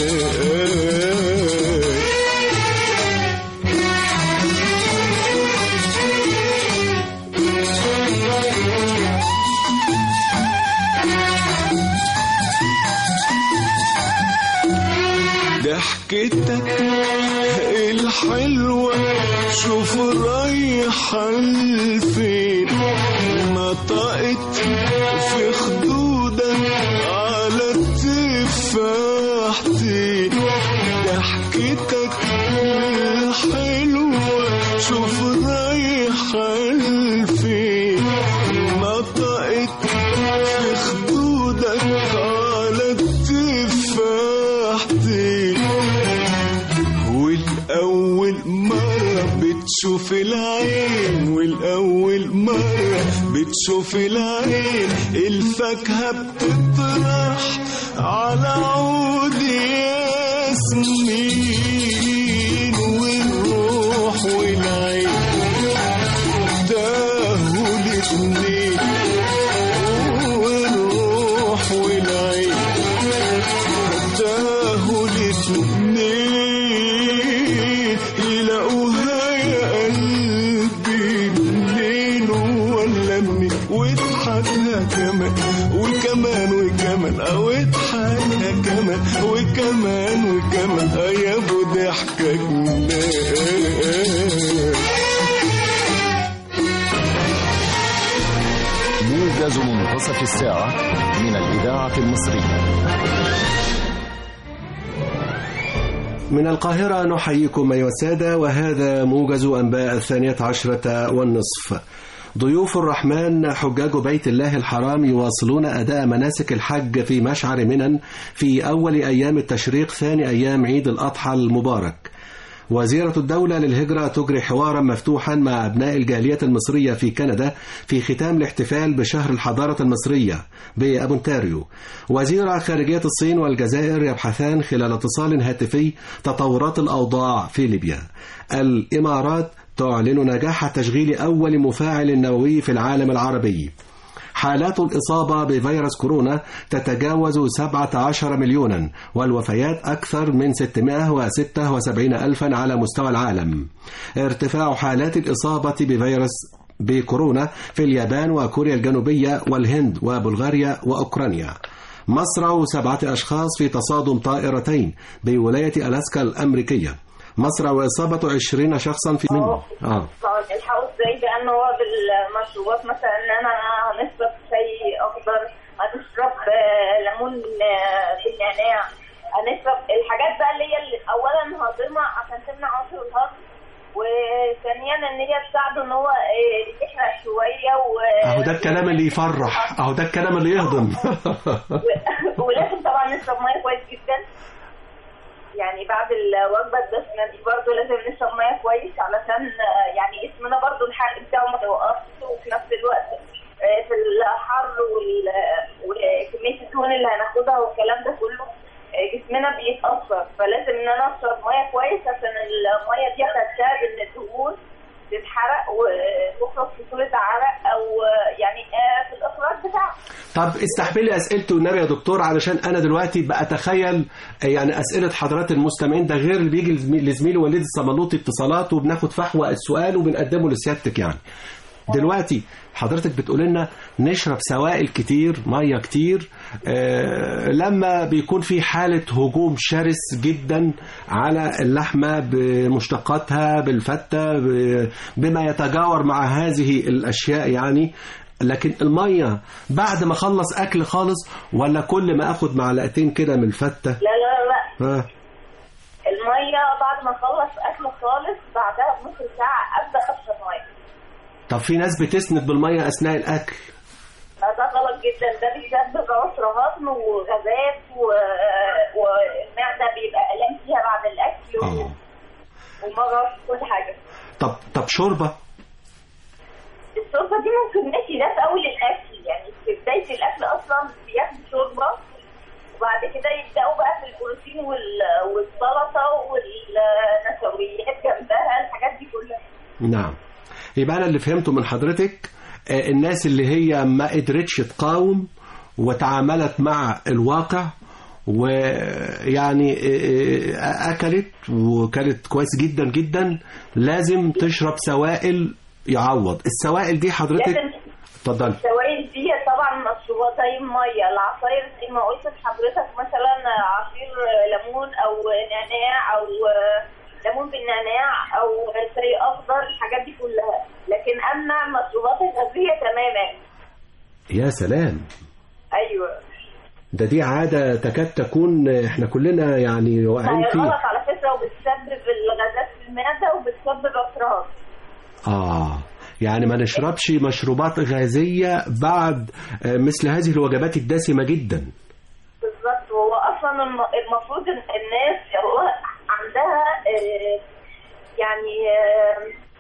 ضحكتك الحلوة شوف رايحة لفين نطقت في خدودك على التفاحتين ضحكتك الحلوة بتشوف العين والأول مرة بتشوف العين الفاكهة بتطرح على عود ياسمين والروح والعين تاهوا الاتنين والروح والعين تاهوا الاتنين يلاقوها يا قلبي منين ولا منين واضحكها كمان وكمان وكمان او اضحكها كمان وكمان وكمان آه يا ابو ضحكك موجز منتصف الساعة من الإذاعة المصرية من القاهرة نحييكم أيها السادة وهذا موجز أنباء الثانية عشرة والنصف ضيوف الرحمن حجاج بيت الله الحرام يواصلون أداء مناسك الحج في مشعر منن في أول أيام التشريق ثاني أيام عيد الأضحى المبارك وزيرة الدولة للهجرة تجري حوارا مفتوحا مع أبناء الجالية المصرية في كندا في ختام الاحتفال بشهر الحضارة المصرية بأبونتاريو وزير خارجية الصين والجزائر يبحثان خلال اتصال هاتفي تطورات الأوضاع في ليبيا الإمارات تعلن نجاح تشغيل أول مفاعل نووي في العالم العربي حالات الإصابة بفيروس كورونا تتجاوز 17 مليونا والوفيات أكثر من 676 ألفا على مستوى العالم ارتفاع حالات الإصابة بفيروس بكورونا في اليابان وكوريا الجنوبية والهند وبلغاريا وأوكرانيا مصرع سبعة أشخاص في تصادم طائرتين بولاية ألاسكا الأمريكية مصرع وإصابة 20 شخصا في منه آه. الحقوا ازاي بان هو بالمشروبات مثلا ان انا هنشرب شاي اخضر هنشرب آه، ليمون آه، بالنعناع هنشرب الحاجات بقى اللي هي اللي اولا هضمه عشان تمنع عنصر الهضم وثانيا ان هي تساعده ان هو آه، يحرق شويه و أهو ده الكلام اللي يفرح أهو ده الكلام اللي يهضم ولازم طبعا نشرب ميه كويس جدا يعني بعد الوجبه الدسمه دي برضه لازم نشرب ميه كويس علشان آه، يعني جسمنا برضه الحرق بتاعه ما يوقفش وفي نفس الوقت آه، في الحر وال- وكميه الدهون اللي هناخدها والكلام ده كله آه، جسمنا بيتاثر فلازم ان انا اشرب ميه كويس عشان الميه دي هتساعد ان الدهون تتحرق وتخرج في صوره عرق او آه، يعني آه، في الاخراج بتاعها طب استحملي اسئلتي والنبي يا دكتور علشان انا دلوقتي بأتخيل يعني اسئله حضرات المستمعين ده غير اللي بيجي لزمي- لزميلي وليد الصمالوطي اتصالات وبناخد فحوى السؤال وبنقدمه لسيادتك يعني دلوقتي حضرتك بتقول لنا نشرب سوائل كتير ميه كتير آه لما بيكون في حاله هجوم شرس جدا على اللحمه بمشتقاتها بالفته ب- بما يتجاور مع هذه الاشياء يعني لكن الميه بعد ما اخلص اكل خالص ولا كل ما اخد معلقتين كده من الفته لا لا لا ها الميه بعد ما اخلص اكل خالص بعدها بنص ساعه ابدا اشرب ميه طب في ناس بتسند بالميه اثناء الاكل ده غلط جدا ده بيسبب عسر هضم وغازات و... والمعده بيبقى الام فيها بعد الاكل و... ومرض كل حاجه طب طب شوربه الشوربه دي ممكن ماشي ده في اول الاكل يعني في بدايه الاكل اصلا بياخدوا شوربه وبعد كده يبداوا بقى في البروتين وال... والسلطه والنشويات جنبها الحاجات دي كلها نعم يبقى انا اللي فهمته من حضرتك آه، الناس اللي هي ما قدرتش تقاوم وتعاملت مع الواقع ويعني آه، آه، اكلت وكانت كويس جدا جدا لازم تشرب سوائل يعوض السوائل دي حضرتك لازم اتفضلي السوائل دي طبعا مشروبات زي الميه العصاير زي ما قلت لحضرتك مثلا عصير ليمون او نعناع او ليمون بالنعناع او شاي اخضر الحاجات دي كلها لكن امنع المشروبات الغازيه تماما يا سلام ايوه ده دي عادة تكاد تكون احنا كلنا يعني واقعين هي فيها غلط على فكره وبتسبب الغازات في المعده وبتسبب اضرار آه يعني ما نشربش مشروبات غازية بعد آه، مثل هذه الوجبات الدسمة جدا بالظبط هو اصلا الم- المفروض إن الناس هو عندها آه، يعني آه،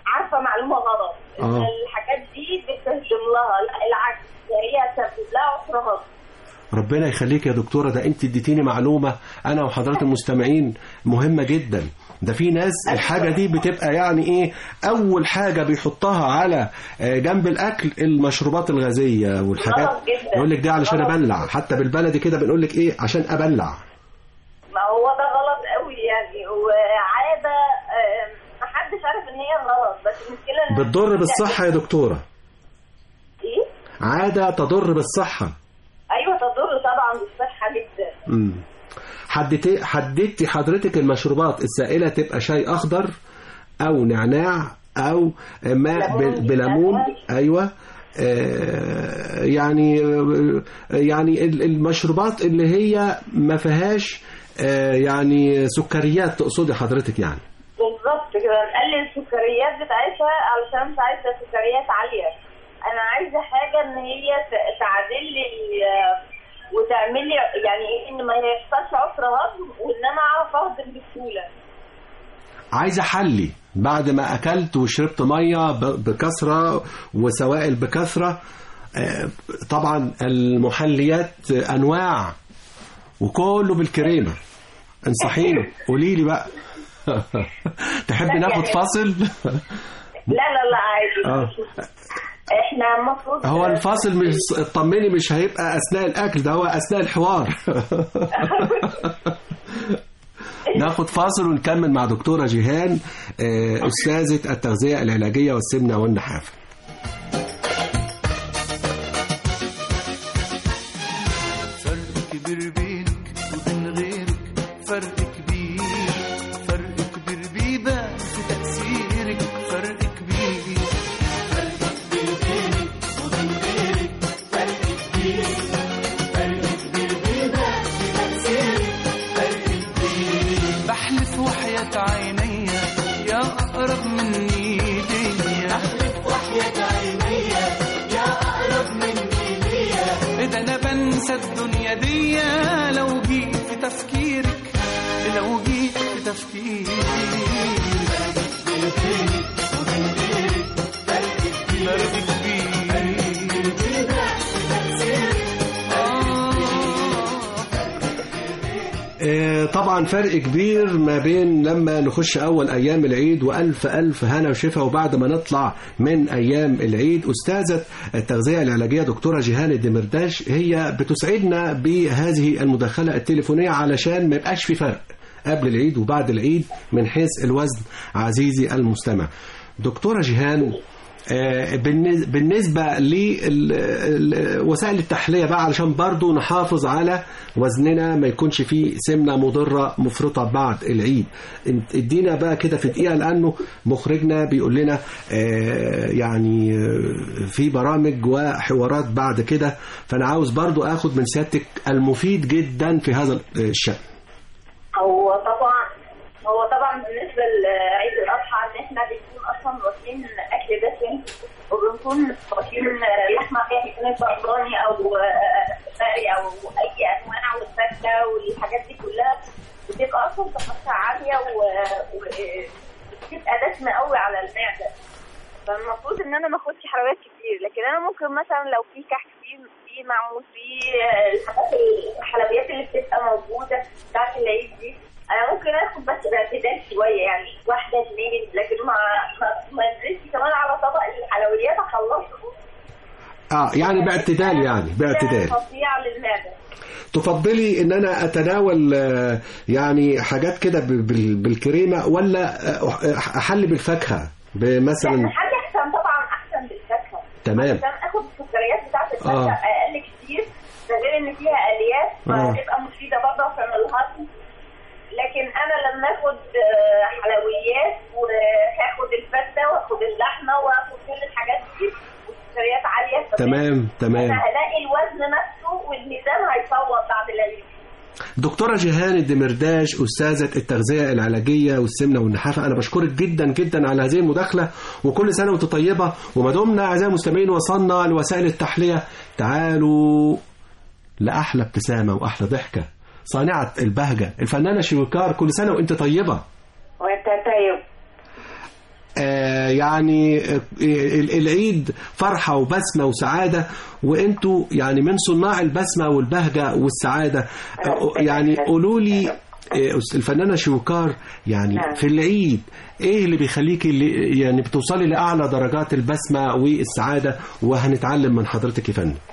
عارفه معلومه غلط ان آه. الحاجات دي بتهدم لها لا العكس هي تسبب لها عسر هضم ربنا يخليك يا دكتورة ده انت اديتيني معلومة انا وحضرات المستمعين مهمة جدا ده في ناس الحاجة دي بتبقى يعني ايه اول حاجة بيحطها على آه، جنب الاكل المشروبات الغازية والحاجات غلط جدا. يقول لك ده علشان غلط. ابلع حتى بالبلدي كده بنقول لك ايه عشان ابلع ما هو ده غلط قوي يعني وعاده آه، محدش عارف ان هي غلط بس المشكله ان بتضر بالصحة يا دكتورة ايه عادة تضر بالصحة ايوه تضر طبعا بالصحه جدا امم حددتي حددتي حضرتك المشروبات السائلة تبقى شاي أخضر أو نعناع أو ماء ليمون. ب- بليمون أيوة آه، يعني يعني ال- المشروبات اللي هي ما فيهاش آه، يعني سكريات تقصدي حضرتك يعني بالظبط كده نقلل السكريات بتاعتها علشان مش عايزه سكريات عاليه انا عايزه حاجه ان هي ت- تعدل لي ال- وتعمل لي يعني ايه ان ما يحصلش عسر هضم وان انا اعرف اهضم بسهوله عايز احلي بعد ما اكلت وشربت ميه ب- بكثره وسوائل بكثره آه، طبعا المحليات انواع وكله بالكريمه انصحيني قولي لي بقى تحبي ناخد فاصل لا لا لا عادي اه احنا المفروض هو الفاصل مش اطمني مش هيبقى اثناء الاكل ده هو اثناء الحوار ناخد فاصل ونكمل مع دكتورة جيهان آه، أستاذة التغذية العلاجية والسمنة والنحافة فرق كبير بينك وبين غيرك فرق كبير فرق كبير بيبان في تأثيرك فرق كبير فرق كبير بينك وبين غيرك فرق كبير فرق كبير بيبان في تأثيرك فرق كبير بحلف وحياة عيني يا أقرب مني ليا بحلف وحياة عيني يا أقرب مني ليا ده انا بنسى الدنيا دي لو جيت في تفكيرك لو جيت في تفكيرك فرق كبير آه، طبعا فرق كبير ما بين لما نخش أول أيام العيد وألف ألف هنا وشفا وبعد ما نطلع من أيام العيد أستاذة التغذية العلاجية دكتورة جيهان الدمرداش هي بتسعدنا بهذه المداخلة التليفونية علشان ما يبقاش في فرق قبل العيد وبعد العيد من حيث الوزن عزيزي المستمع دكتورة جيهان آه، بالنز- بالنسبة لوسائل التحلية بقى علشان برضو نحافظ على وزننا ما يكونش فيه سمنة مضرة مفرطة بعد العيد انت- ادينا بقى كده في دقيقة لأنه مخرجنا بيقول لنا آه، يعني آه، في برامج وحوارات بعد كده فأنا عاوز برضو أخد من سيادتك المفيد جدا في هذا الشأن هو طبعا هو طبعا بالنسبه لعيد الاضحى ان احنا بنكون اصلا واكلين اكل دسم وبنكون واكلين لحمه فيها كانت بقراني او بقري او اي انواع والفته والحاجات دي كلها بتبقى اصلا طاقتها عاليه و- وبتبقى دسمه قوي على المعده فالمفروض ان انا ما اخدش حلويات كتير لكن انا ممكن مثلا لو في كحك فيه في معمول فيه الحاجات الحلويات اللي بتبقى موجوده بتاعت العيد دي انا ممكن اخد بس باعتدال شويه يعني واحده اثنين لكن ما ما ما ادرسش كمان على طبق الحلويات اخلصه اه يعني باعتدال يعني باعتدال فظيع للمعده تفضلي ان انا اتناول آه، يعني حاجات كده ب- بال- بالكريمه ولا آه، احل بالفاكهه مثلا لكن حاجه احسن طبعا احسن بالفاكهه تمام عشان اخد السكريات بتاعت الفاكهه آه. اقل كتير ده غير ان فيها الياف آه. فهتبقى مفيده برضه عشان الهضم لكن انا لما اخد آه، حلويات وهاخد الفته واخد اللحمه واخد كل الحاجات دي والسكريات عاليه فبالتالي تمام تمام انا هلاقي الوزن نفسه والميزان هيصوت بعد العيد دكتورة جيهان الدمرداش أستاذة التغذية العلاجية والسمنة والنحافة أنا بشكرك جدا جدا على هذه المداخلة وكل سنة وأنتم طيبة وما دمنا أعزائي المستمعين وصلنا لوسائل التحلية تعالوا لأحلى ابتسامة وأحلى ضحكة صانعة البهجة الفنانة شويكار كل سنة وأنت طيبة وانت طيب آه، يعني آه، ال- العيد فرحة وبسمة وسعادة وانتوا يعني من صناع البسمة والبهجة والسعادة آه، يعني قولوا لي آه، الفنانة شوكار يعني نعم. في العيد ايه اللي بيخليكي اللي يعني بتوصلي لأعلى درجات البسمة والسعادة وهنتعلم من حضرتك يا فندم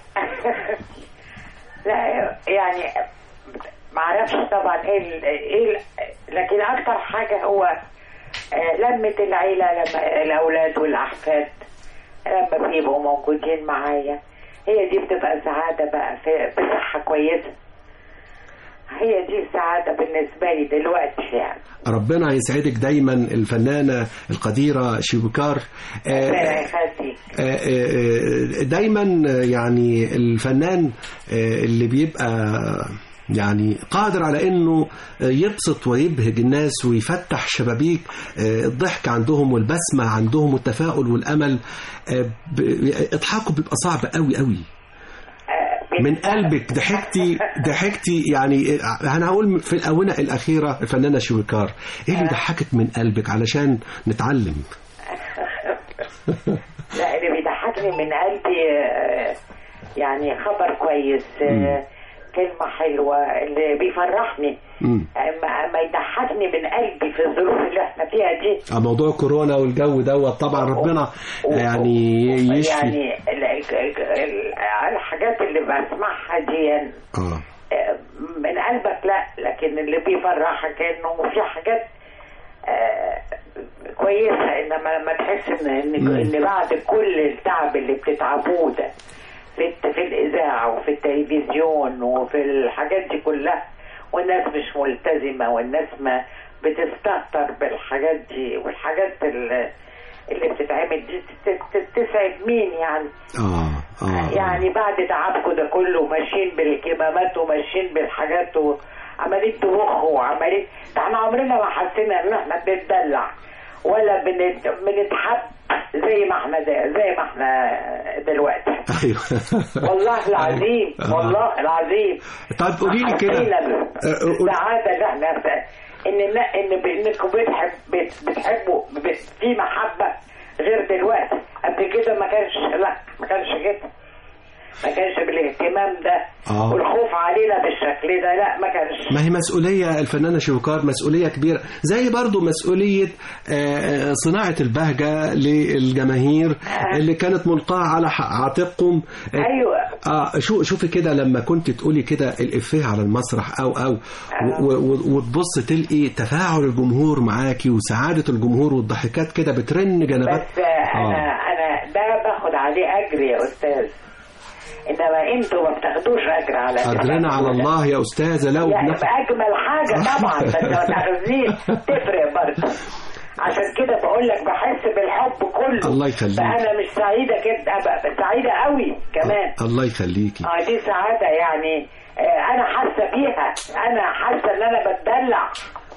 لا يعني ما اعرفش طبعا ايه ال- ايه ال- لكن اكتر حاجه هو آه، لمة العيلة لما الأولاد والأحفاد لما بيبقوا موجودين معايا هي دي بتبقى سعادة بقى في بصحة كويسة هي دي السعادة بالنسبة لي دلوقتي يعني ربنا يسعدك دايما الفنانة القديرة شوكار آه، ربنا يخليك آه، آه، دايما يعني الفنان آه، اللي بيبقى يعني قادر على انه يبسط ويبهج الناس ويفتح شبابيك آه، الضحك عندهم والبسمة عندهم والتفاؤل والامل آه، ب- اضحاكه بيبقى صعب قوي قوي من قلبك ضحكتي ضحكتي يعني انا هقول في الاونه الاخيره الفنانه شويكار ايه اللي ضحكك من قلبك علشان نتعلم لا اللي بيضحكني من قلبي آه، يعني خبر كويس آه، كلمة حلوة اللي بيفرحني مم. ما ما يضحكني من قلبي في الظروف اللي احنا فيها دي آه، موضوع كورونا والجو دوت طبعا ربنا يعني يشفي يعني ال- ال- ال- الحاجات اللي بسمعها دي اه آه، من قلبك لا لكن اللي بيفرحك انه في حاجات آه، كويسه انما لما تحس ان ان, مم. إن بعد كل التعب اللي بتتعبوه ده في الت- في الاذاعه وفي التلفزيون وفي الحاجات دي كلها والناس مش ملتزمه والناس ما بتستهتر بالحاجات دي والحاجات اللي اللي بتتعمل دي ت- ت- تسعد مين يعني اه اه يعني بعد تعبكم ده كله ماشيين بالكمامات وماشيين بالحاجات وعمالين تبخوا وعمالين ده احنا عمرنا ما حسينا ان احنا بنتدلع ولا بنت... بنتحب زي ما احنا ده زي ما احنا دلوقتي ايوه والله العظيم آه. والله العظيم طيب قولي لي كده حسينا آه، قول- بالسعاده اللي احنا ان ان ان انكم بتحب بت- بتحبوا بت- في محبه غير دلوقتي قبل كده ما كانش لا ما كانش كده ما كانش بالاهتمام ده آه. والخوف علينا بالشكل ده لا ما كانش ما هي مسؤولية الفنانة شوكار مسؤولية كبيرة زي برضو مسؤولية آه، آه، صناعة البهجة للجماهير اللي كانت ملقاة على ح- عاتقكم آه، ايوه اه شو شوفي كده لما كنت تقولي كده الافيه على المسرح او او و- و- وتبص تلقي تفاعل الجمهور معاكي وسعادة الجمهور والضحكات كده بترن جنبات بس انا انا ده باخد عليه اجر يا استاذ انما انتوا ما بتاخدوش اجر على أجرنا على الله يا أستاذة لا يعني وبناخد اجمل حاجه طبعا بس ما تاخذنيش تفرق برضه عشان كده بقول لك بحس بالحب كله الله يخليك. فانا مش سعيده كده أبقى سعيده قوي كمان الله يخليكي اه دي سعاده يعني آه، انا حاسه بيها انا حاسه ان انا بتدلع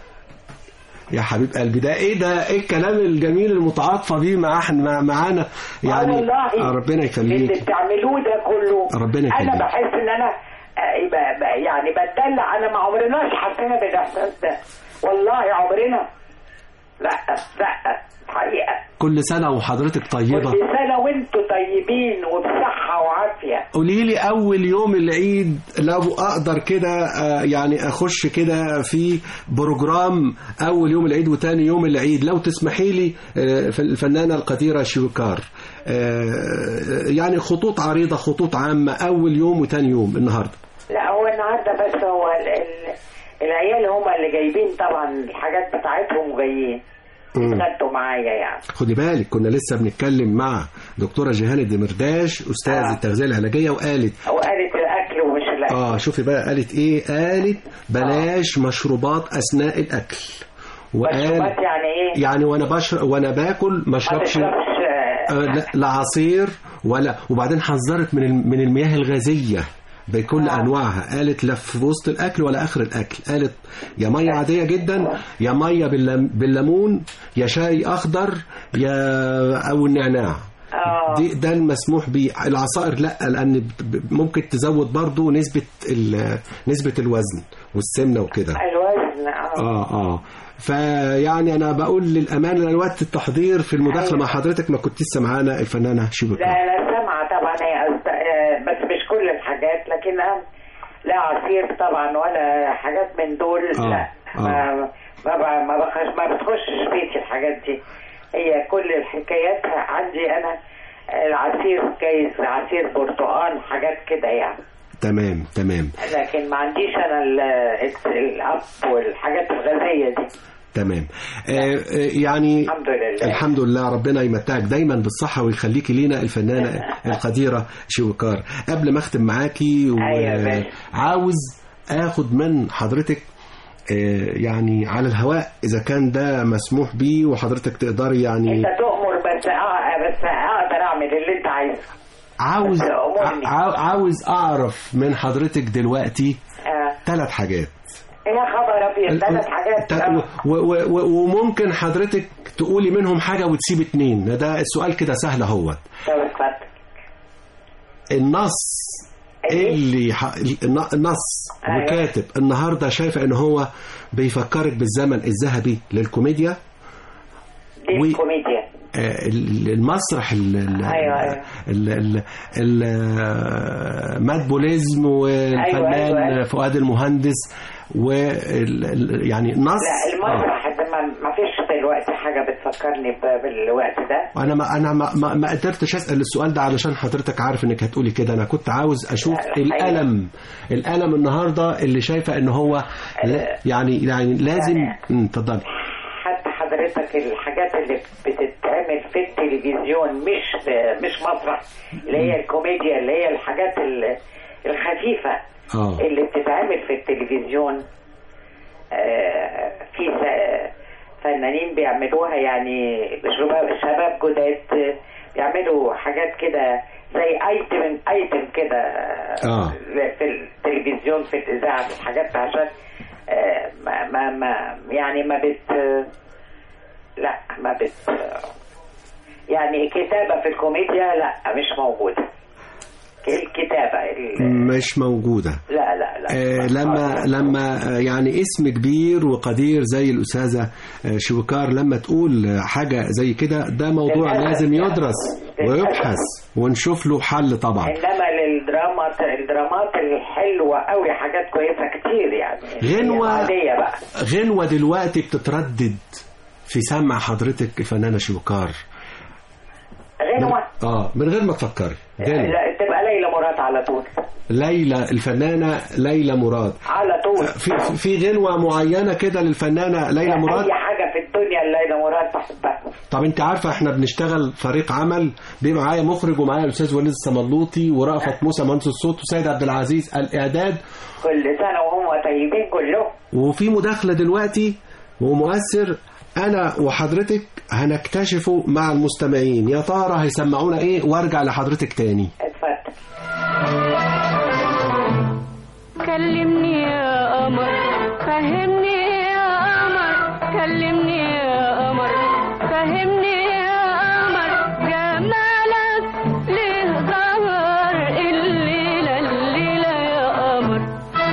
يا حبيب قلبي ده ايه ده ايه الكلام الجميل المتعاطفة بيه مع احنا مع معانا يعني آه والله آه، ربنا اللي يخليك بتعملوه ده كله ربنا انا يخليك. بحس ان انا آه، ب- ب- يعني بتدلع انا ما عمرناش حسينا بالاحساس ده والله عمرنا لا لا حقيقه كل سنة وحضرتك طيبة كل سنه وانتم طيبين وبصحه وعافيه قولي لي اول يوم العيد لو اقدر كده آه، يعني اخش كده في بروجرام اول يوم العيد وتاني يوم العيد لو تسمحي لي آه، في الفنانه القديره شوكار آه، يعني خطوط عريضه خطوط عامه اول يوم وتاني يوم النهارده لا هو النهارده بس هو ال ال العيال هما اللي جايبين طبعا الحاجات بتاعتهم وجايين مم. يتغدوا معايا يعني خدي بالك كنا لسه بنتكلم مع دكتوره جيهان الدمرداش استاذ آه. التغذيه العلاجيه وقالت وقالت الاكل ومش الاكل اه شوفي بقى قالت ايه قالت بلاش مشروبات اثناء الاكل وقال مشروبات يعني ايه؟ يعني وانا بشرب وانا باكل ما اشربش تشربش، آه، لا, لا عصير ولا وبعدين حذرت من الم- من المياه الغازيه بكل آه. انواعها قالت لا في وسط الاكل ولا اخر الاكل قالت يا ميه عاديه جدا يا ميه باللم- بالليمون يا شاي اخضر يا او النعناع اه دي ده المسموح بيه العصائر لا لان ب- ب- ممكن تزود برضو نسبة ال- نسبة الوزن والسمنة وكده الوزن اه اه اه فيعني انا بقول للامانه لأن وقت التحضير في المداخله مع حضرتك ما كنتش سامعانا الفنانه شيبه لا لا سامعة طبعا هي أصد- آه، بس مش كل الحاجات لكن أهم لا عصير طبعا ولا حاجات من دول آه، لا ما ما ب- ما بخش ما بتخشش بيتي الحاجات دي هي كل الحكايات عندي أنا العصير جايز عصير برتقال حاجات كده يعني تمام تمام لكن ما عنديش أنا ال- الأب والحاجات الغازية دي تمام آه آه، يعني الحمد لله الحمد لله ربنا يمتعك دايما بالصحة ويخليكي لينا الفنانة القديرة شوكار قبل ما اختم معاكي أيوة يا باشا. وعاوز اخد من حضرتك آه، يعني على الهواء اذا كان ده مسموح بيه وحضرتك تقدري يعني أنت تؤمر بس آه بس أقدر أعمل اللي أنت عايزه عاوز بس أمرني. ع- عاوز اعرف من حضرتك دلوقتي آه. ثلاث حاجات يا خبر أبيض ثلاث حاجات ت- آه. و- و- و- وممكن حضرتك تقولي منهم حاجة وتسيب اتنين ده السؤال كده سهل اهوت طب اتفضل النص اللي ح... الن- النص أيوة. وكاتب النهارده شايفه ان هو بيفكرك بالزمن الذهبي للكوميديا دي و- الكوميديا آه، ال- المسرح ال ال أيوة، أيوة. ال ال ال آه، مات بوليزم والفنان أيوة، أيوة. فؤاد المهندس وال ال- يعني نص لا المسرح ده ما ما فيش دلوقتي حاجة بتفكرني ب- بالوقت ده انا ما انا ما, ما, ما قدرتش اسال السؤال ده علشان حضرتك عارف انك هتقولي كده انا كنت عاوز اشوف لا، الحقيقة. الالم الالم النهارده اللي شايفه ان هو لا يعني يعني لازم أمم، اتفضلي حتى حضرتك الحاجات اللي بتتعمل في التلفزيون مش مش مسرح اللي هي الكوميديا اللي هي الحاجات ال- الخفيفة اه اللي بتتعمل في التلفزيون آه، في س- فنانين بيعملوها يعني شباب شباب جداد آه، بيعملوا حاجات كده زي ايتم ايتم كده اه في التلفزيون في الاذاعه في الحاجات عشان آه، ما ما ما يعني ما بت لا ما بت يعني كتابه في الكوميديا لا مش موجوده الكتابه ال- مش موجوده لا لا لا آه لما لما آه، يعني اسم كبير وقدير زي الاستاذه آه، شوكار لما تقول آه، حاجه زي كده ده موضوع للأسف لازم يعني. يدرس للأسف. ويبحث ونشوف له حل طبعا انما للدراما الدرامات الحلوه قوي حاجات كويسه كتير يعني غنوة عاديه بقى غنوة دلوقتي بتتردد في سمع حضرتك الفنانة شوكار غنوه اه من غير ما تفكري غنوة لا تبقى ليلى مراد على طول ليلى الفنانة ليلى مراد على طول في في غنوة معينة كده للفنانة ليلى مراد اي حاجه في الدنيا ليلى مراد بحبها طب انت عارفة احنا بنشتغل فريق عمل بيبقى معايا مخرج ومعايا الاستاذ وليد السملوطي ورأفت موسى مهندس الصوت وسيد عبد العزيز الاعداد كل سنه وهم طيبين كلهم وفي مداخلة دلوقتي ومؤثر أنا وحضرتك هنكتشفه مع المستمعين يا ترى هيسمعونا إيه وأرجع لحضرتك تاني اتفضل كلمني يا قمر فهمني يا قمر كلمني يا قمر فهمني يا قمر جمالك ليه ظهر الليلة الليلة يا قمر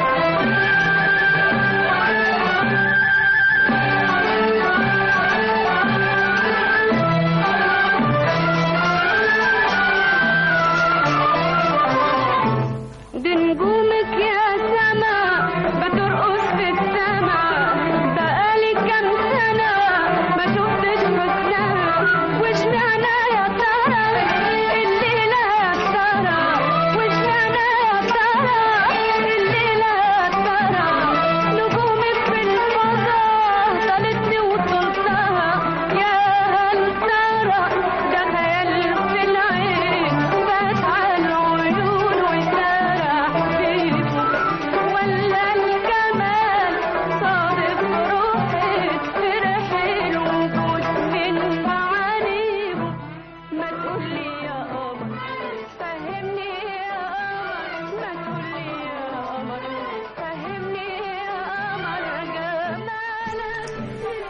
دي نجومك يا سما بترقص في السما بقالي كام سنة ما شفتش حسنها واشمعنى يا ترى الليلة يا ترى واشمعنى يا ترى الليلة يا ترى نجومك في الفضاء طالتني وطلتها يا هل ترى ده خيال في العين فات على العيون وسرح فيكم ولا الجمال صادف روحك فرح الوجود من معانيهم ما تقولي يا قمر فهمني يا قمر ما تقولي يا قمر فهمني يا قمر جمالك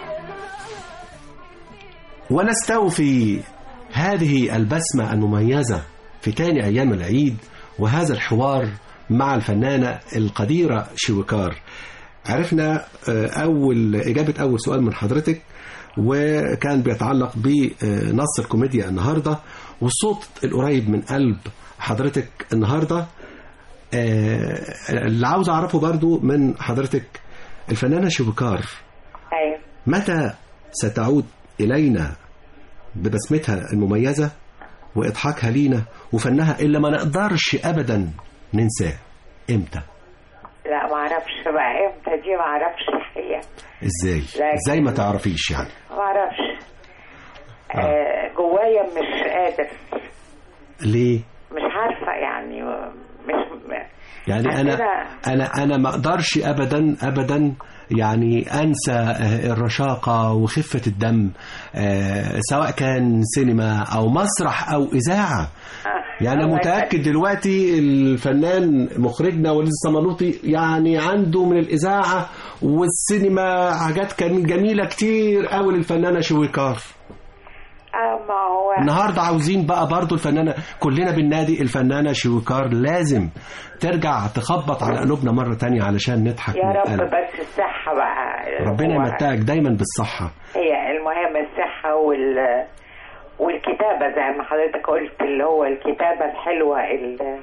ونستوفي هذه البسمة المميزة في تاني أيام العيد وهذا الحوار مع الفنانة القديرة شوكار عرفنا آه، أول إجابة أول سؤال من حضرتك وكان بيتعلق بنص الكوميديا النهاردة والصوت القريب من قلب حضرتك النهاردة آه، اللي عاوز أعرفه برضو من حضرتك الفنانة شوبكار ايوه متى ستعود إلينا ببسمتها المميزة وإضحاكها لينا وفنها اللي ما نقدرش أبدا ننساه إمتى لا ما اعرفش بقى امتى دي ما اعرفش الحقيقه إزاي لكن- إزاي ما تعرفيش يعني ما اعرفش آه جوايا مش قادر ليه مش عارفه يعني مش يعني أنا أنا أنا ما أقدرش أبدا أبدا يعني أنسى آه، الرشاقة وخفة الدم آه، سواء كان سينما أو مسرح أو إذاعة يعني أنا متأكد دلوقتي الفنان مخرجنا وليد الصمالوطي يعني عنده من الإذاعة والسينما حاجات كان جميلة كتير قوي للفنانة شويكار آه ما هو النهاردة عاوزين بقى برضو الفنانة كلنا بالنادي الفنانة شويكار لازم ترجع تخبط على قلوبنا مرة تانية علشان نضحك يا من رب القلب بس الصحه بقى ربنا هو- يمتعك دايما بالصحة هي المهم الصحة وال والكتابة زي ما حضرتك قلت اللي هو الكتابة الحلوة ال...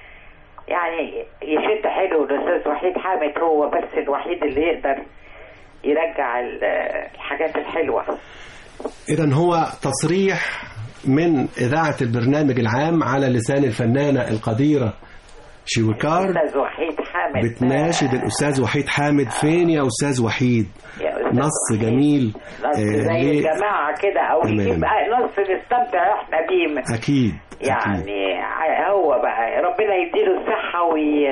يعني يشد حلو الأستاذ وحيد حامد هو بس الوحيد اللي يقدر يرجع ال- الحاجات الحلوة إذا هو تصريح من إذاعة البرنامج العام على لسان الفنانة القديرة شويكار الأستاذ وحيد حامد بتناشد الأستاذ وحيد حامد فين يا أستاذ وحيد يا أستاذ نص جميل نص آه، زي ليه؟ الجماعة كده أو تمام. يجيب نص نستمتع إحنا بيه أكيد يعني ع- هو بقى ربنا يديله الصحة وي...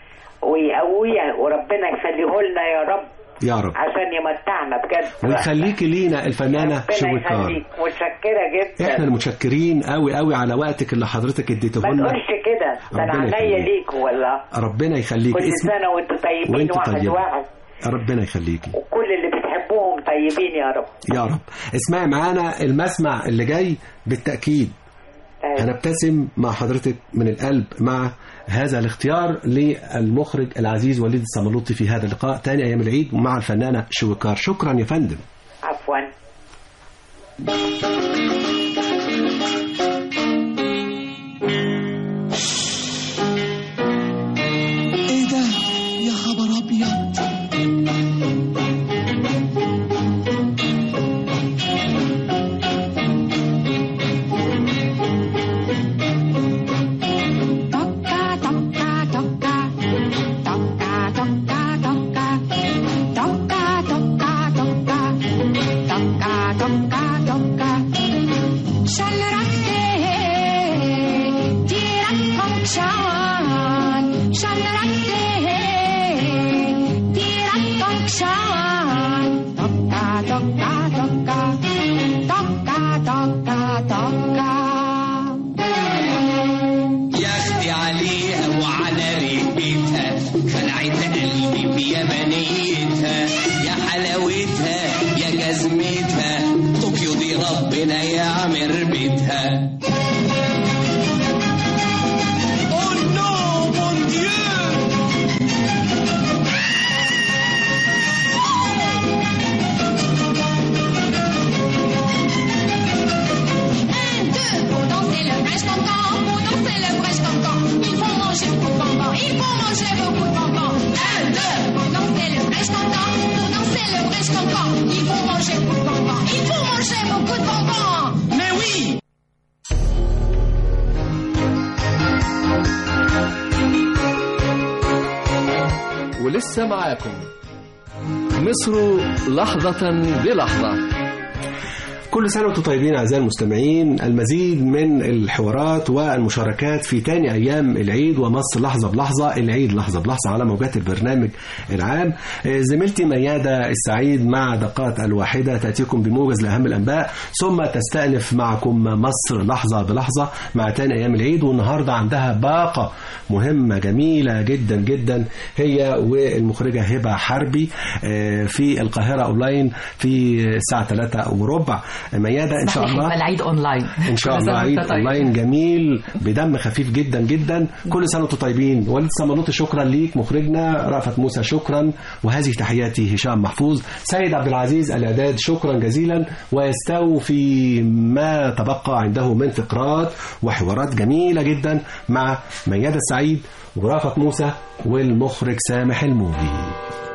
ويقويه وربنا يخليه لنا يا رب يا رب عشان يمتعنا بجد بقى. ويخليكي لينا الفنانة ربنا شويكار يخليك متشكرة جدا احنا المتشكرين قوي قوي على وقتك اللي حضرتك اديته ما لنا تقولش كده ده انا ربنا عينيا يخليك. ليك والله ربنا يخليك كل اسم سنة وانتم طيبين وانت واحد طيبة. واحد ربنا يخليكي وكل اللي بتحبوهم طيبين يا رب يا رب اسمعي معانا المسمع اللي جاي بالتأكيد هنبتسم مع حضرتك من القلب مع هذا الاختيار للمخرج العزيز وليد الصملوطي في هذا اللقاء تاني أيام العيد مع الفنانة شويكار شكرا يا فندم عفوا ايه ده يا خبر ابيض يا اختي عليها وعلى ريحتها خلعت قلبي بيمنيتها يا حلاوتها يا جزمتها طوكيو دي ربنا يعمر بيتها Oh non, mon Dieu! Faut danser le brèche cancan, faut danser le brèche cancan. Il faut manger beaucoup de bonbons, il faut manger beaucoup de bonbons. Un, deux, faut danser le brèche cancan, faut danser le brèche cancan. Il faut manger beaucoup de bonbons, il faut manger beaucoup de bonbons. Mais oui! ولسه معاكم مصر لحظة بلحظة كل سنة وانتم طيبين أعزائي المستمعين المزيد من الحوارات والمشاركات في تاني أيام العيد ومصر لحظة بلحظة العيد لحظة بلحظة على موجات البرنامج العام آه، زميلتي ميادة السعيد مع دقات الواحدة تأتيكم بموجز لأهم الأنباء ثم تستأنف معكم مصر لحظة بلحظة مع تاني أيام العيد والنهاردة عندها باقة مهمة جميلة جدا جدا هي والمخرجة هبة حربي آه، في القاهرة أونلاين في الساعة 3 وربع مياده ان شاء اسمح لي الله هيبقى العيد اونلاين ان شاء كل الله سنة عيد وأنت طيب. اونلاين جميل بدم خفيف جدا جدا كل سنه وانتم طيبين وليد صمنوطي شكرا ليك مخرجنا رأفت موسى شكرا وهذه تحياتي هشام محفوظ سيد عبد العزيز الاعداد شكرا جزيلا ويستوفي ما تبقى عنده من فقرات وحوارات جميله جدا مع ميادة السعيد ورأفت موسى والمخرج سامح الموجي